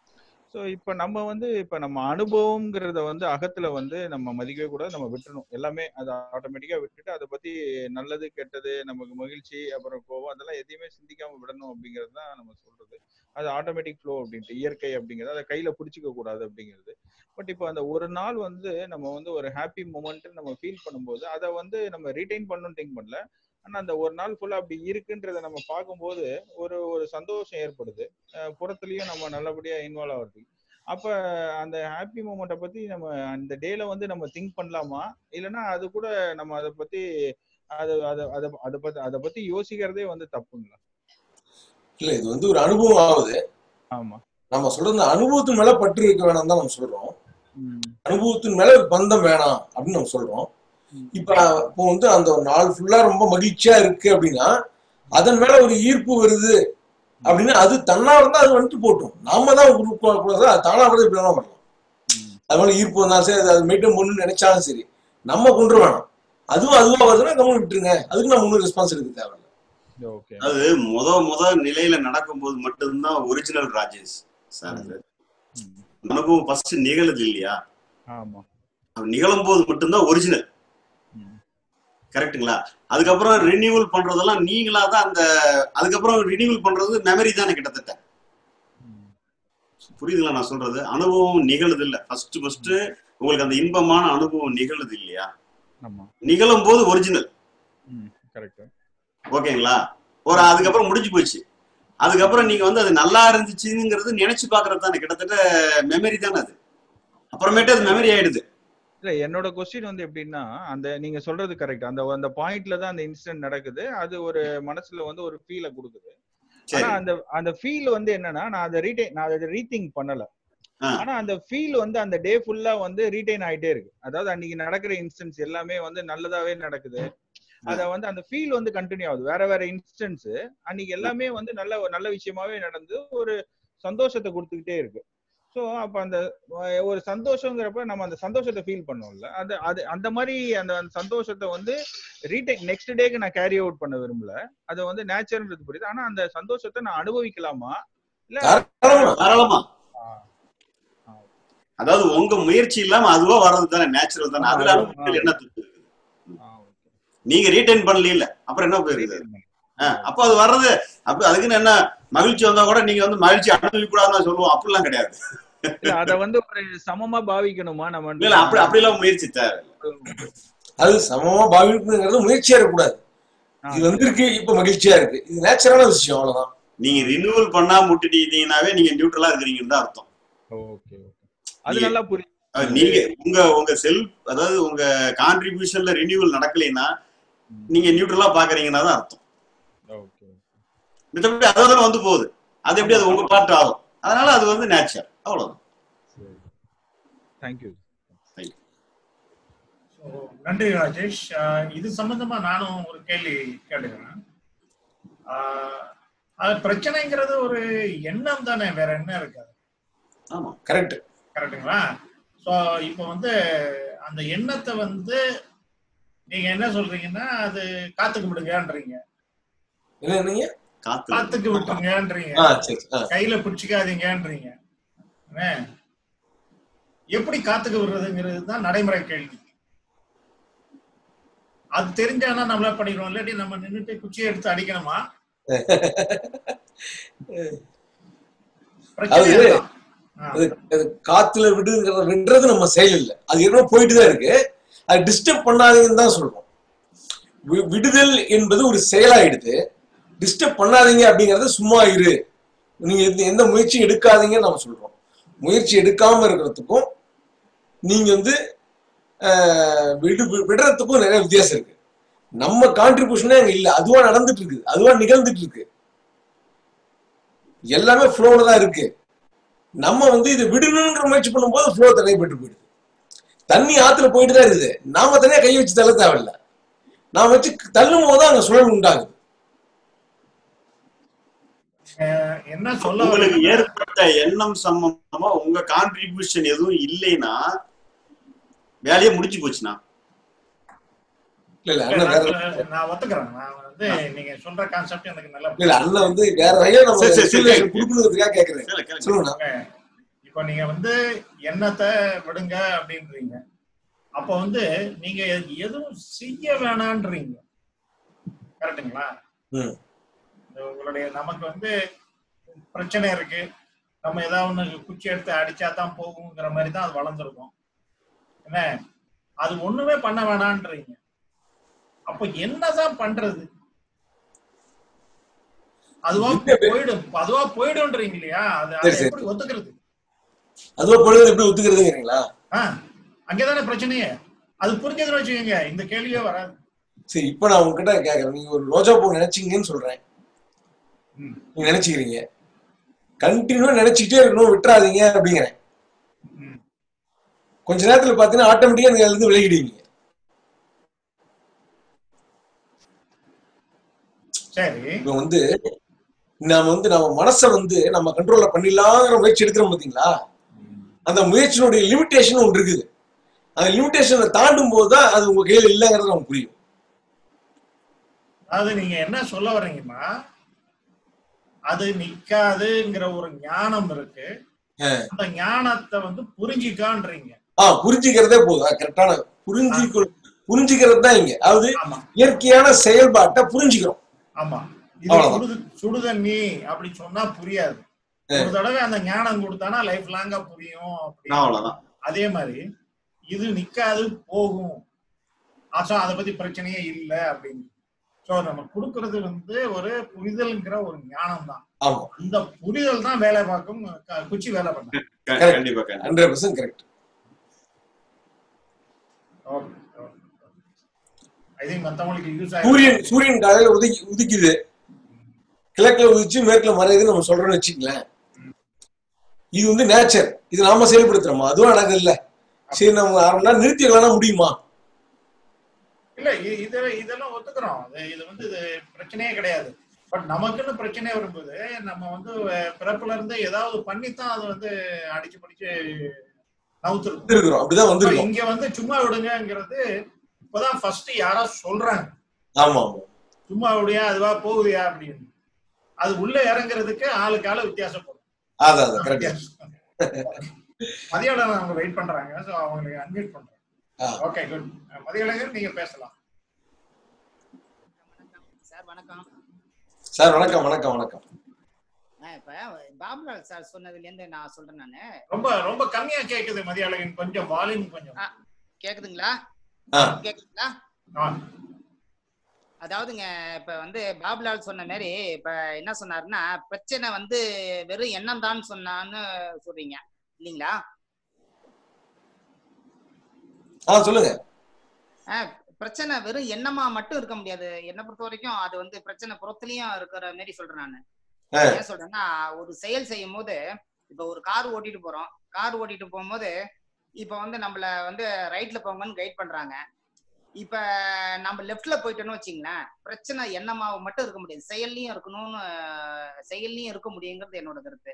ஸோ இப்போ நம்ம வந்து இப்போ நம்ம அனுபவம்ங்கிறத வந்து அகத்துல வந்து நம்ம மதிக்கவே கூடாது நம்ம விட்டுறணும் எல்லாமே அதை ஆட்டோமேட்டிக்கா விட்டுட்டு அதை பத்தி நல்லது கெட்டது நமக்கு மகிழ்ச்சி அப்புறம் கோவம் அதெல்லாம் எதையுமே சிந்திக்காம விடணும் அப்படிங்கிறது தான் நம்ம சொல்றது அது ஆட்டோமேட்டிக் ஃப்ளோ அப்படின்ட்டு இயற்கை அப்படிங்கிறது அதை கையில பிடிச்சிக்க கூடாது அப்படிங்கிறது பட் இப்போ அந்த ஒரு நாள் வந்து நம்ம வந்து ஒரு ஹாப்பி மூமெண்ட் நம்ம ஃபீல் பண்ணும்போது அதை வந்து நம்ம ரீடைன் பண்ணணும்னு திங்க் பண்ணல ஆனா அந்த ஒரு நாள் ஃபுல்லா அப்படி இருக்குன்றத நம்ம பார்க்கும்போது ஒரு ஒரு சந்தோஷம் ஏற்படுது அஹ் புறத்துலயும் நம்ம நல்லபடியா இன்வால்வ் ஆகுது அப்ப அந்த ஹாப்பி மூமெண்ட்டை பத்தி நம்ம அந்த டேல வந்து நம்ம திங்க் பண்ணலாமா இல்லைன்னா அது கூட நம்ம அதை பத்தி அது அதை அதை அதை பத்தி அதை பத்தி யோசிக்கிறதே வந்து தப்புங்களா இல்ல இது வந்து ஒரு அனுபவம் ஆகுது ஆமா நம்ம சொல்றது இந்த அனுபவத்தின் மேல பற்று இருக்க வேணாம் தான் நம்ம சொல்றோம் ம், அனுபவத்தின் மேல ஒரு பந்தம் வேணாம் அப்படின்னு நம்ம சொல்றோம் ம், இப்ப இப்போ வந்து அந்த ஒரு நாள் ஃபுல்லா ரொம்ப மகிழ்ச்சியா இருக்கு அப்படின்னா அதன் மேல ஒரு ஈர்ப்பு வருது அப்படின்னா அது தன்னா இருந்தா அது வந்துட்டு போட்டும் நாம தான் கூடாது அது தானா கூட இப்படி வேணா பண்ணலாம் ம். அது மேல ஈர்ப்பு வந்தாலும் சரி அது அது மெயின்டைன் பண்ணணும்னு நினைச்சாலும் சரி நம்ம கொண்டு வேணாம் அதுவும் அதுவா வருதுன்னா கவனம் விட்டுருங்க அதுக்கு நம்ம ஒன்றும் ரெஸ்பான்ஸ் எடுக்க தேவையில்லை ஓகே அது முத முத நிலையில நடக்கும்போது மட்டும்தான் ஒரிஜினல் ராஜேஷ் சார் அது ம், அனுபவம் ஃபர்ஸ்ட் நிகழுது இல்லையா ஆமா அது நிகழும் போது மட்டும்தான் ஒரிஜினல் ம், கரெக்ட்டுங்களா அதுக்கப்புறம் ரினியூவல் பண்றதெல்லாம் நீங்களா தான் அந்த அதுக்கப்புறம் ரினியூவல் பண்றது மெமரி தானே கிட்டத்தட்ட ம், புரியுதுங்களா நான் சொல்றது அனுபவம் நிகழுது இல்ல ஃபர்ஸ்ட் ஃபர்ஸ்ட் உங்களுக்கு அந்த இன்பமான அனுபவம் நிகழுது இல்லையா ஆமா நிகழும் போது ஒரிஜினல் ம் கரெக்ட் ஓகேங்களா ஒரு அதுக்கப்புறம் முடிஞ்சு போச்சு அதுக்கப்புறம் நீங்க வந்து அது நல்லா இருந்துச்சுங்கிறது நினைச்சு பாக்குறது தானே கிட்டத்தட்ட மெமரி தானே அது அப்புறமேட்டு அது மெமரி ஆயிடுது இல்ல என்னோட கொஸ்டின் வந்து எப்படின்னா அந்த நீங்க சொல்றது கரெக்ட் அந்த அந்த பாயிண்ட்ல தான் அந்த இன்சிடென்ட் நடக்குது அது ஒரு மனசுல வந்து ஒரு ஃபீலை கொடுக்குது ஆனா சரி அந்த அந்த ஃபீல் வந்து என்னன்னா நான் அதை ரீடைன் நான் அதை ரீதிங்க் பண்ணல ஆ. ஆனா அந்த ஃபீல் வந்து அந்த டே ஃபுல்லா வந்து ரீடைன் ஆயிட்டே இருக்கு அதாவது அன்னைக்கு நடக்கிற இன்ஸ்டன்ஸ் எல்லாமே வந்து நல்லதாவே நடக்குது அத வந்து அந்த ஃபீல் வந்து கண்டினியூ ஆகுது வேற வேற இன்ஸ்டன்ஸ் அன்னைக்கு எல்லாமே வந்து நல்ல ஒரு நல்ல விஷயமாவே நடந்து ஒரு சந்தோஷத்தை கொடுத்துக்கிட்டே இருக்கு ஸோ அப்ப அந்த அஹ், ஒரு சந்தோஷங்கிறப்ப நம்ம அந்த சந்தோஷத்தை ஃபீல் பண்ணோம்ல அது அது அந்த மாதிரி அந்த அந்த சந்தோஷத்தை வந்து ரீடைன் நெக்ஸ்ட் டேக்கு நான் கேரி அவுட் பண்ண விரும்பல அது வந்து நேச்சர்ன்றது புரியுது ஆனா அந்த சந்தோஷத்தை நான் அனுபவிக்கலாமா இல்ல தாராளமா தாராளமா ஆ, ஆ, அதாவது உங்க முயற்சி இல்லாம அதுவா வர்றது தானே நேச்சுரல் தானே ஆ, அதுல அது- அனுபவத்தில் ஆ. என்ன தப்பு இருக்குது? ஆ, okay. நீங்க ரீடைன் பண்ணல அப்புறம் என்ன போயிருக்குது Retain பண்ணு. ஆ, அப்போ அது வர்றது அப்ப அதுக்குன்னு என்ன மகிழ்ச்சி வந்தா கூட நீங்க வந்து மகிழ்ச்சி அனுபவிக்க கூடாதுன்னு சொல்லுவோம் அப்படிலாம் கிடையாது இல்ல அத வந்து ஒரு சமமா பாவிக்கணுமா நம்ம இல்ல இல்ல அப்படி அப்படிலாம் முயற்சி தேவை அது சமமா பாவிக்கணுங்கிறது முயற்சியா இருக்கக்கூடாது இது வந்திருக்கு இப்ப மகிழ்ச்சியா இருக்கு இது நேச்சுரலான விஷயம் அவ்வளவுதான் நீங்க ரினியூவல் பண்ணாம விட்டுட்டீங்கன்னாவே நீங்க நியூட்ரலா இருக்கிறீங்கன்னு தான் அர்த்தம் ஓகே அது நல்லா புரியுது அஹ் நீங்க உங்க உங்க செல்ஃப் அதாவது உங்க கான்ட்ரிபியூஷன்ல ரினியூவல் நடக்கலைன்னா நீங்க நியூட்ரலா பாக்குறீங்கன்னா தான் அர்த்தம் ஓகே மித்தபடி அதோட வந்து போகுது அது எப்படி அது உங்க பார்ட் ஆகும் அதனால அது வந்து நேச்சர் அவ்வளவுதான் தேங்க்யூ So, நன்றி ராஜேஷ் ஆஹ் இது சம்பந்தமா நானும் ஒரு கேள்வி கேட்டுக்கிறேன் ஆஹ் அது பிரச்சனைங்கிறது ஒரு எண்ணம் தானே வேற என்ன இருக்காது ஆமா கரெக்ட் கரெக்டுங்களா ஸோ இப்போ வந்து அந்த எண்ணத்தை வந்து நீங்க என்ன சொல்றீங்கன்னா அது காத்துக்கு விடுங்கன்றீங்க என்ன என்னங்க காத்து காத்துக்கு விட்டுருங்கன்றீங்க ஆ சரி ஆ. கையில பிடிச்சிக்காதீங்கன்றீங்க என்ன? எப்படி காத்துக்கு விடுறதுங்கிறது தான் நடைமுறை கேள்வி அது தெரிஞ்சானா நம்மள பண்ணிடுவோம் இல்லாட்டி நம்ம நின்னுட்டு குச்சியை எடுத்து அடிக்கணுமா பிரச்சனை அது அதுதான். ஆ. அது அது காத்துல விடுங்கிறத விடுறது நம்ம செயல் இல்லை அது ஏற்கனவே போயிட்டு தான் இருக்கு அது டிஸ்டர்ப் பண்ணாதீங்கன்னு தான் சொல்றோம் வி- விடுதல் என்பது ஒரு செயலாயிடுது டிஸ்டர்ப் பண்ணாதீங்க அப்படிங்கறது சும்மா இரு நீங்க எந்த- எந்த முயற்சியும் எடுக்காதீங்கன்னு நம்ம சொல்றோம் முயற்சி எடுக்காம இருக்கிறதுக்கும் நீங்க வந்து ஆஹ், விடு வி- விடுறதுக்கும் நிறைய வித்தியாசம் இருக்கு நம்ம கான்ட்ரிபியூஷனே அங்க இல்ல அதுவா நடந்துட்டு இருக்கு அதுவா நிகழ்ந்துட்டு இருக்கு எல்லாமே ஃப்ளோல தான் இருக்கு நம்ம வந்து இதை விடணுன்ற முயற்சி பண்ணும்போது ஃப்ளோ தடைப்பட்டு போயிடுது தண்ணி ஆத்துல போயிட்டு தான் இருக்குது நாம தனியா கை வச்சு தள்ள தேவையில்ல நாம வச்சு தள்ளும் போது தான் அங்க சுழல் உண்டாகுது அஹ் என்ன சொல்ல உங்களுக்கு வரீங்கன்னா- ஏற்பட்ட எண்ணம் சம்பந்தமா உங்க கான்ட்ரிபியூஷன் எதுவும் இல்லைன்னா வேலையே முடிஞ்சு போச்சுண்ணா இல்ல இல்ல அண்ணன் வேற நான் நான் ஒத்துக்கிறேன் நான் வந்து நீங்க சொல்ற கான்செப்ட் எனக்கு நல்லா இல்ல இல்ல அண்ணன் வந்து வேற வகையா நம்ம சரி, சரி, சரி. explanation கொடுக்கணுங்கிறதுக்காக கேக்குறேன் கேளு, கேளு. சொல்லுங்க இப்போ நீங்க வந்து எண்ணத்தை விடுங்க அப்படின்றீங்க அப்போ வந்து நீங்க எதுவும் செய்ய வேணான்றீங்க கரெக்டுங்களா ம். இந்த உங்களுடைய நமக்கு வந்து பிரச்சனை இருக்கு நம்ம ஏதாவது ஒண்ணு குச்சி எடுத்து அடிச்சா தான் போகுங்கிற மாதிரி தான் அது வளர்ந்துருக்கும் என்ன அது ஒண்ணுமே பண்ண வேணான்றீங்க அப்ப என்னதான் பண்றது அதுவா போயிடும் அதுவா போயிடும்ன்றீங்க இல்லையா அது அதை சரி, சரி. எப்படி ஒத்துக்கிறது அதுவா பொழுது எப்படி ஒத்துக்கிறதுங்கிறீங்களா ஆ அங்கதானே பிரச்சனையே அது புரிஞ்சதுன்னு வச்சுக்கோங்க இந்த கேள்வியே வராது சரி இப்ப நான் உங்ககிட்ட கேக்குறேன் நீங்க ஒரு ரோஜா பூ நினைச்சீங்கன்னு சொல்றேன் ம். நீங்க நினைச்சுக்கிறீங்க கண்டினியூவா நினைச்சுக்கிட்டே இருக்கணும் விட்டுறாதீங்க அப்படிங்கிறேன் ம். கொஞ்ச நேரத்துல பாத்தீங்கன்னா ஆட்டோமேட்டிக்கா நீங்க அதுல இருந்து விலகிடுவீங்க சரி இப்போ வந்து நாம வந்து நம்ம மனசை வந்து நம்ம கண்ட்ரோல்ல பண்ணிடலாங்கிற முயற்சி எடுக்கிறோம் பாத்தீங்களா அந்த முயற்சியினுடைய லிமிட்டேஷன் ஒன்று இருக்குது அந்த லிமிட்டேஷனை தாண்டும் போது தான் அது உங்க கையில இல்லைங்கிறது நமக்கு புரியும் அதாவது நீங்க என்ன சொல்ல வர்றீங்கன்னா அது நிக்காதுங்கிற ஒரு ஞானம் இருக்கு அந்த ஞானத்தை வந்து புரிஞ்சிக்கான்றீங்க ஆ புரிஞ்சுக்கிறதே போதும் கரெக்டான புரிஞ்சுக்கொள் புரிஞ்சுக்கிறது தான் இங்க அதாவது ஆமா இயற்கையான செயல்பாட்டை புரிஞ்சுக்கிறோம் ஆமா இது அவ்வளவுதான். சுடுது சுடுதண்ணி அப்படி சொன்னா புரியாது ஒரு தடவை அந்த ஞானம் கொடுத்தானா லைஃப் லாங்கா புரியும் அப்படி அவ்வளவுதான் அதே மாதிரி இது நிக்காது போகும் ஆசா அதை பத்தி பிரச்சனையே இல்லை அப்படின்னு ஸோ நம்ம கொடுக்கறது வந்து ஒரு புரிதல்ங்கிற ஒரு ஞானம் தான் ஆமா அந்த புரிதல் தான் வேலை பார்க்கும் க- குச்சி வேலை பண்ணும் க- கரெக்ட் கண்டிப்பா கண்டிப்பா hundred percent correct I think மத்தவங்களுக்கு யூஸ் சூரியன் சூரியன் காலையில உதிக்கி உதிக்குது கிழக்குல உதிச்சு மேற்குல மறையுதுன்னு நம்ம சொல்றோம்னு வச்சுங்களேன் இது வந்து நேச்சர் இது நாம செயல்படுத்துறோமா அதுவும் நடக்குது இல்ல சரி நம்ம அரை மணி நேரம் நிறுத்திடலாம் முடியுமா இல்ல இ- இது இதெல்லாம் ஒத்துக்கிறோம் இது- இது வந்து இது பிரச்சனையே கிடையாது பட் நமக்குன்னு பிரச்சனை வரும்போது நம்ம வந்து அஹ், பிறப்புல இருந்து ஏதாவது பண்ணித்தான் அது வந்து அடிச்சு பிடிச்சு நவுத்துருக்கும் வந்திருக்கிறோம் அப்படிதான் இப்ப வந்திருக்கோம் இங்க வந்து சும்மா விடுங்கங்கிறது இப்பதான் ஃபர்ஸ்ட் யாரோ சொல்றாங்க ஆமா ஆமா சும்மா விடியா அதுவா போகுதியா அப்படின்னு அது உள்ள இறங்குறதுக்கு ஆளுக்கு ஆளு வித்தியாசப்படும் அதான் அதான் கரெக்ட் மதியானம் அவங்க வெயிட் பண்றாங்க ஸோ அவங்களுக்கு அன்மியூட் பண்றேன் ஆ. ஓகே குட் மதியானம் நீங்க பேசலாம் சார் வணக்கம் சார் வணக்கம் வணக்கம் வணக்கம் ஆ, இப்ப பாபுலால் சார் சொன்னதுல இருந்து நான் சொல்றேன் நானு ரொம்ப ரொம்ப கம்மியா கேக்குது மதியாளகன் கொஞ்சம் வால்யூம் கொஞ்சம் ஆ, கேக்குதுங்களா ஆ கேக்குதுங்களா ஆ. அதாவதுங்க இப்ப வந்து பாபுலால் சொன்ன மாதிரி இப்ப என்ன சொன்னாருன்னா பிரச்சனை வந்து வெறும் எண்ணம் தான் சொன்னான்னு சொல்றீங்க இல்லைங்களா ஆ சொல்லுங்க ஆ, பிரச்சனை வெறும் எண்ணமா மட்டும் இருக்க முடியாது என்னை பொறுத்த வரைக்கும் அது வந்து பிரச்சனை புறத்துலயும் இருக்கிற மாதிரி சொல்றேன் நானு ஆ. ஏன் சொல்றேன்னா ஒரு செயல் செய்யும் போது இப்ப ஒரு கார் ஓட்டிட்டு போறோம் கார் ஓட்டிட்டு போகும்போது இப்ப வந்து நம்மள வந்து ரைட்ல போங்கன்னு கைட் பண்றாங்க இப்ப நம்ம லெஃப்ட்ல போயிட்டோம்னு வச்சுங்களேன் பிரச்சனை எண்ணமா மட்டும் இருக்க முடியாது செயல்லையும் இருக்கணும்னு செயல்லையும் இருக்க முடியுங்கிறது என்னோட கருத்து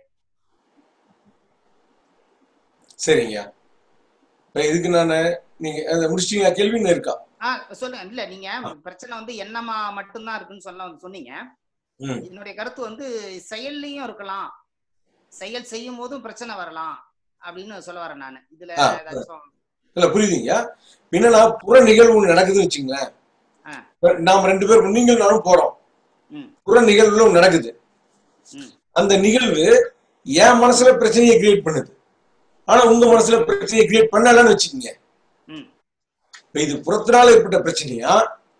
சரிங்க இப்ப இதுக்கு நான் நீங்க அதை முடிச்சிட்டீங்களா கேள்வி இன்னும் இருக்கா ஆ சொல்லுங்க இல்ல நீங்க பிரச்சனை வந்து எண்ணமா மட்டும்தான் இருக்குன்னு சொல்ல சொன்னீங்க ம் என்னுடைய கருத்து வந்து செயல்லையும் இருக்கலாம் செயல் செய்யும் போதும் பிரச்சனை வரலாம் அப்படின்னு சொல்ல வரேன் நான் இதுல ஆ, ஏதாச்சும் இல்ல புரியுதுங்க என்னன்னா புற நிகழ்வு ஒண்ணு நடக்குதுன்னு வச்சுங்களேன் ஆ. இப்ப நாம ரெண்டு பேரும் நீங்கள் நானும் போறோம் ம். புற நிகழ்வுல ஒண்ணு நடக்குது ம். அந்த நிகழ்வு என் மனசுல பிரச்சனையை கிரியேட் பண்ணுது ஆனா உங்க மனசுல பிரச்சனையை கிரியேட் பண்ணலன்னு வச்சுக்கோங்க ம். இப்ப இது புறத்தினால ஏற்பட்ட பிரச்சனையா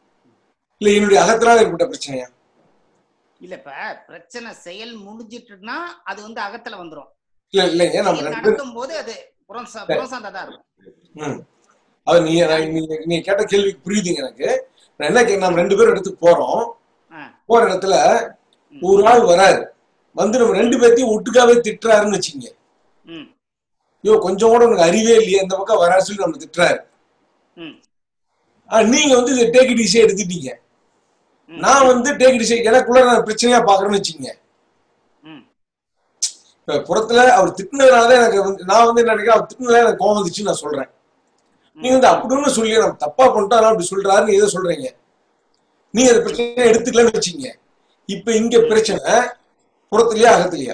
இல்ல என்னுடைய அகத்தினால ஏற்பட்ட பிரச்சனையா இல்ல இப்ப பிரச்சனை செயல் முடிஞ்சிட்டுனா அது வந்து அகத்துல வந்துரும் இல்ல இல்லைங்க நம்ம செயல் ரெண்டு பேரும் நடக்கும் போது அது புறம் சா- புறம் சார்ந்ததா இருக்கும் ம். அது நீங்க நான் நீங்க நீங்க கேட்ட கேள்விக்கு புரியுதுங்க எனக்கு நான் என்ன கே நம்ம ரெண்டு பேரும் இடத்துக்கு போறோம் ஆ. போற இடத்துல ஒரு ஆள் வராரு வந்து நம்ம ரெண்டு பேர்த்தையும் ஒட்டுக்காவே திட்டுறாருன்னு வச்சுக்கோங்க ம் ஐயோ கொஞ்சம் கூட உனக்கு அறிவே இல்லையே இந்த பக்கம் வராரு சொல்லி நம்ம திட்டுறாரு ம் ஆ, நீங்க வந்து இதை டேக் இட் ஈஸியா எடுத்துட்டீங்க நான் வந்து டேக் இட் ஈஸியா எனக்குள்ள நான் பிரச்சனையா பாக்குறேன்னு வச்சுக்கோங்க ம் இப்ப புறத்துல அவர் திட்டினதுனால எனக்கு வந்து நான் வந்து என்ன நினைக்கிறேன் அவர் திட்டினதுனால எனக்கு கோவம் வந்துச்சுன்னு நான் சொல்றேன் நீங்க வந்து அப்படின்னு சொல்லி நம்ம தப்பா பண்ணிட்டோம் ஆனா அப்படி சொல்றாருன்னு எதை சொல்றீங்க நீங்க அந்த பிரச்சனையை எடுத்துக்கலன்னு வச்சுக்கீங்க இப்ப இங்க பிரச்சனை புறத்துலயா அகத்துலயா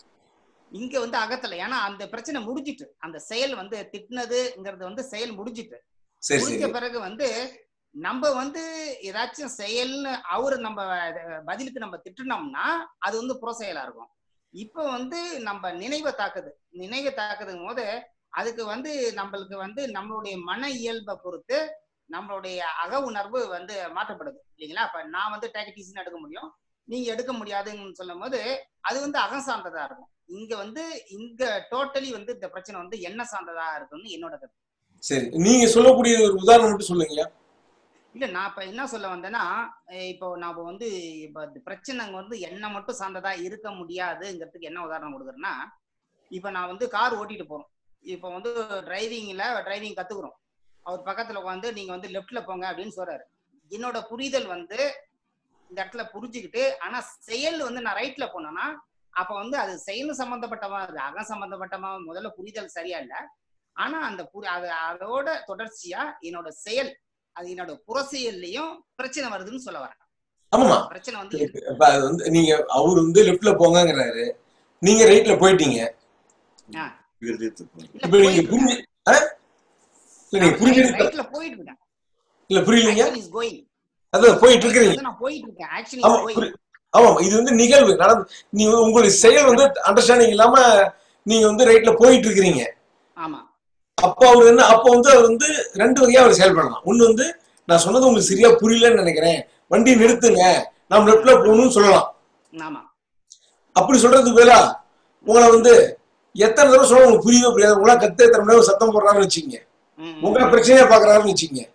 இங்க வந்து அகத்துல ஏன்னா அந்த பிரச்சனை முடிஞ்சிட்டு அந்த செயல் வந்து திட்டினதுங்கிறது வந்து செயல் முடிஞ்சிட்டு சரி, முடிஞ்ச சரி. பிறகு வந்து நம்ம வந்து ஏதாச்சும் செயல்னு அவரு நம்ம அஹ், பதிலுக்கு நம்ம திட்டுனோம்னா அது வந்து புற செயலா இருக்கும் இப்போ வந்து நம்ம நினைவை தாக்குது நினைவை தாக்குதுங்கும் போது அதுக்கு வந்து நம்மளுக்கு வந்து நம்மளுடைய மன இயல்பை பொறுத்து நம்மளுடைய அக உணர்வு வந்து மாற்றப்படுது இல்லைங்களா அப்ப நான் வந்து டேக்கட்டிஸ்னு எடுக்க முடியும் நீங்க எடுக்க முடியாதுன்னு சொல்லும் போது அது வந்து அகம் சார்ந்ததா இருக்கும் இங்க வந்து இங்க டோட்டலி வந்து இந்த பிரச்சனை வந்து என்ன சார்ந்ததா இருக்குன்னு என்னோட கருத்து சரி நீங்க சொல்லக்கூடிய ஒரு உதாரணம் மட்டும் சொல்லுங்க இல்ல நான் இப்ப என்ன சொல்ல வந்தேன்னா அஹ் இப்போ நாம வந்து இப்ப இந்த பிரச்சனைங்க வந்து என்ன மட்டும் சார்ந்ததா இருக்க முடியாதுங்கிறதுக்கு என்ன உதாரணம் கொடுக்குறேன்னா இப்ப நான் வந்து கார் ஓட்டிட்டு போறோம் இப்ப வந்து டிரைவிங்ல டிரைவிங் கத்துக்கிறோம் அவர் பக்கத்துல உட்காந்து நீங்க வந்து லெஃப்ட்ல போங்க அப்படின்னு சொல்றாரு என்னோட புரிதல் வந்து இந்த இடத்துல புரிஞ்சுக்கிட்டு ஆனா செயல் வந்து நான் ரைட்ல போனேன்னா அப்ப வந்து அது செயல் சம்பந்தப்பட்டமா இருக்கு அகம் சம்பந்தப்பட்டமா முதல்ல புரிதல் சரியா இல்ல ஆனா அந்த புரி அது அதோட தொடர்ச்சியா என்னோட செயல் அது என்னோட புற செயல்லையும் பிரச்சனை வருதுன்னு சொல்ல வரேன் ஆமாமா பிரச்சனை வந்து இப்ப அது வந்து நீங்க அவர் வந்து லெஃப்ட்ல போங்கங்கிறாரு நீங்க ரைட்ல போயிட்டீங்க ஆ, இப்ப நீங்க புரிஞ்சு ஆ? இல்ல நீங்க புரிஞ்சு ரைட்ல போயிட்டு இருக்கேன் இல்ல புரியலீங்க இஸ் கோயிங் அதான் போயிட்டு இருக்கிறீங்க நான் போயிட்டு இருக்கேன் ஆக்சுவலி ஆமா புரி- ஆமா இது வந்து நிகழ்வு நடந்து நீ உங்களுடைய செயல் வந்து அண்டர்ஸ்டாண்டிங் இல்லாம நீங்க வந்து ரைட்ல போயிட்டு இருக்கிறீங்க ஆமா அப்ப அவர் என்ன அப்ப வந்து அவர் வந்து ரெண்டு வகையா அவர் செயல்படலாம் ஒண்ணு வந்து நான் சொன்னது உங்களுக்கு சரியா புரியலன்னு நினைக்கிறேன் வண்டி நிறுத்துங்க நாம் லெப்ட்ல போகணும்னு சொல்லலாம் ஆமா அப்படி சொல்றதுக்கு பதிலா உங்களை வந்து எத்தனை தடவை சொல்ல உங்களுக்கு புரியவே புரியாது உங்களா கத்து எத்தனை மணி நேரம் சத்தம் போடுறாருன்னு வச்சுக்கோங்க உங்க பிரச்சனையை பாக்குறாருன்னு வச்சுக்கோங்க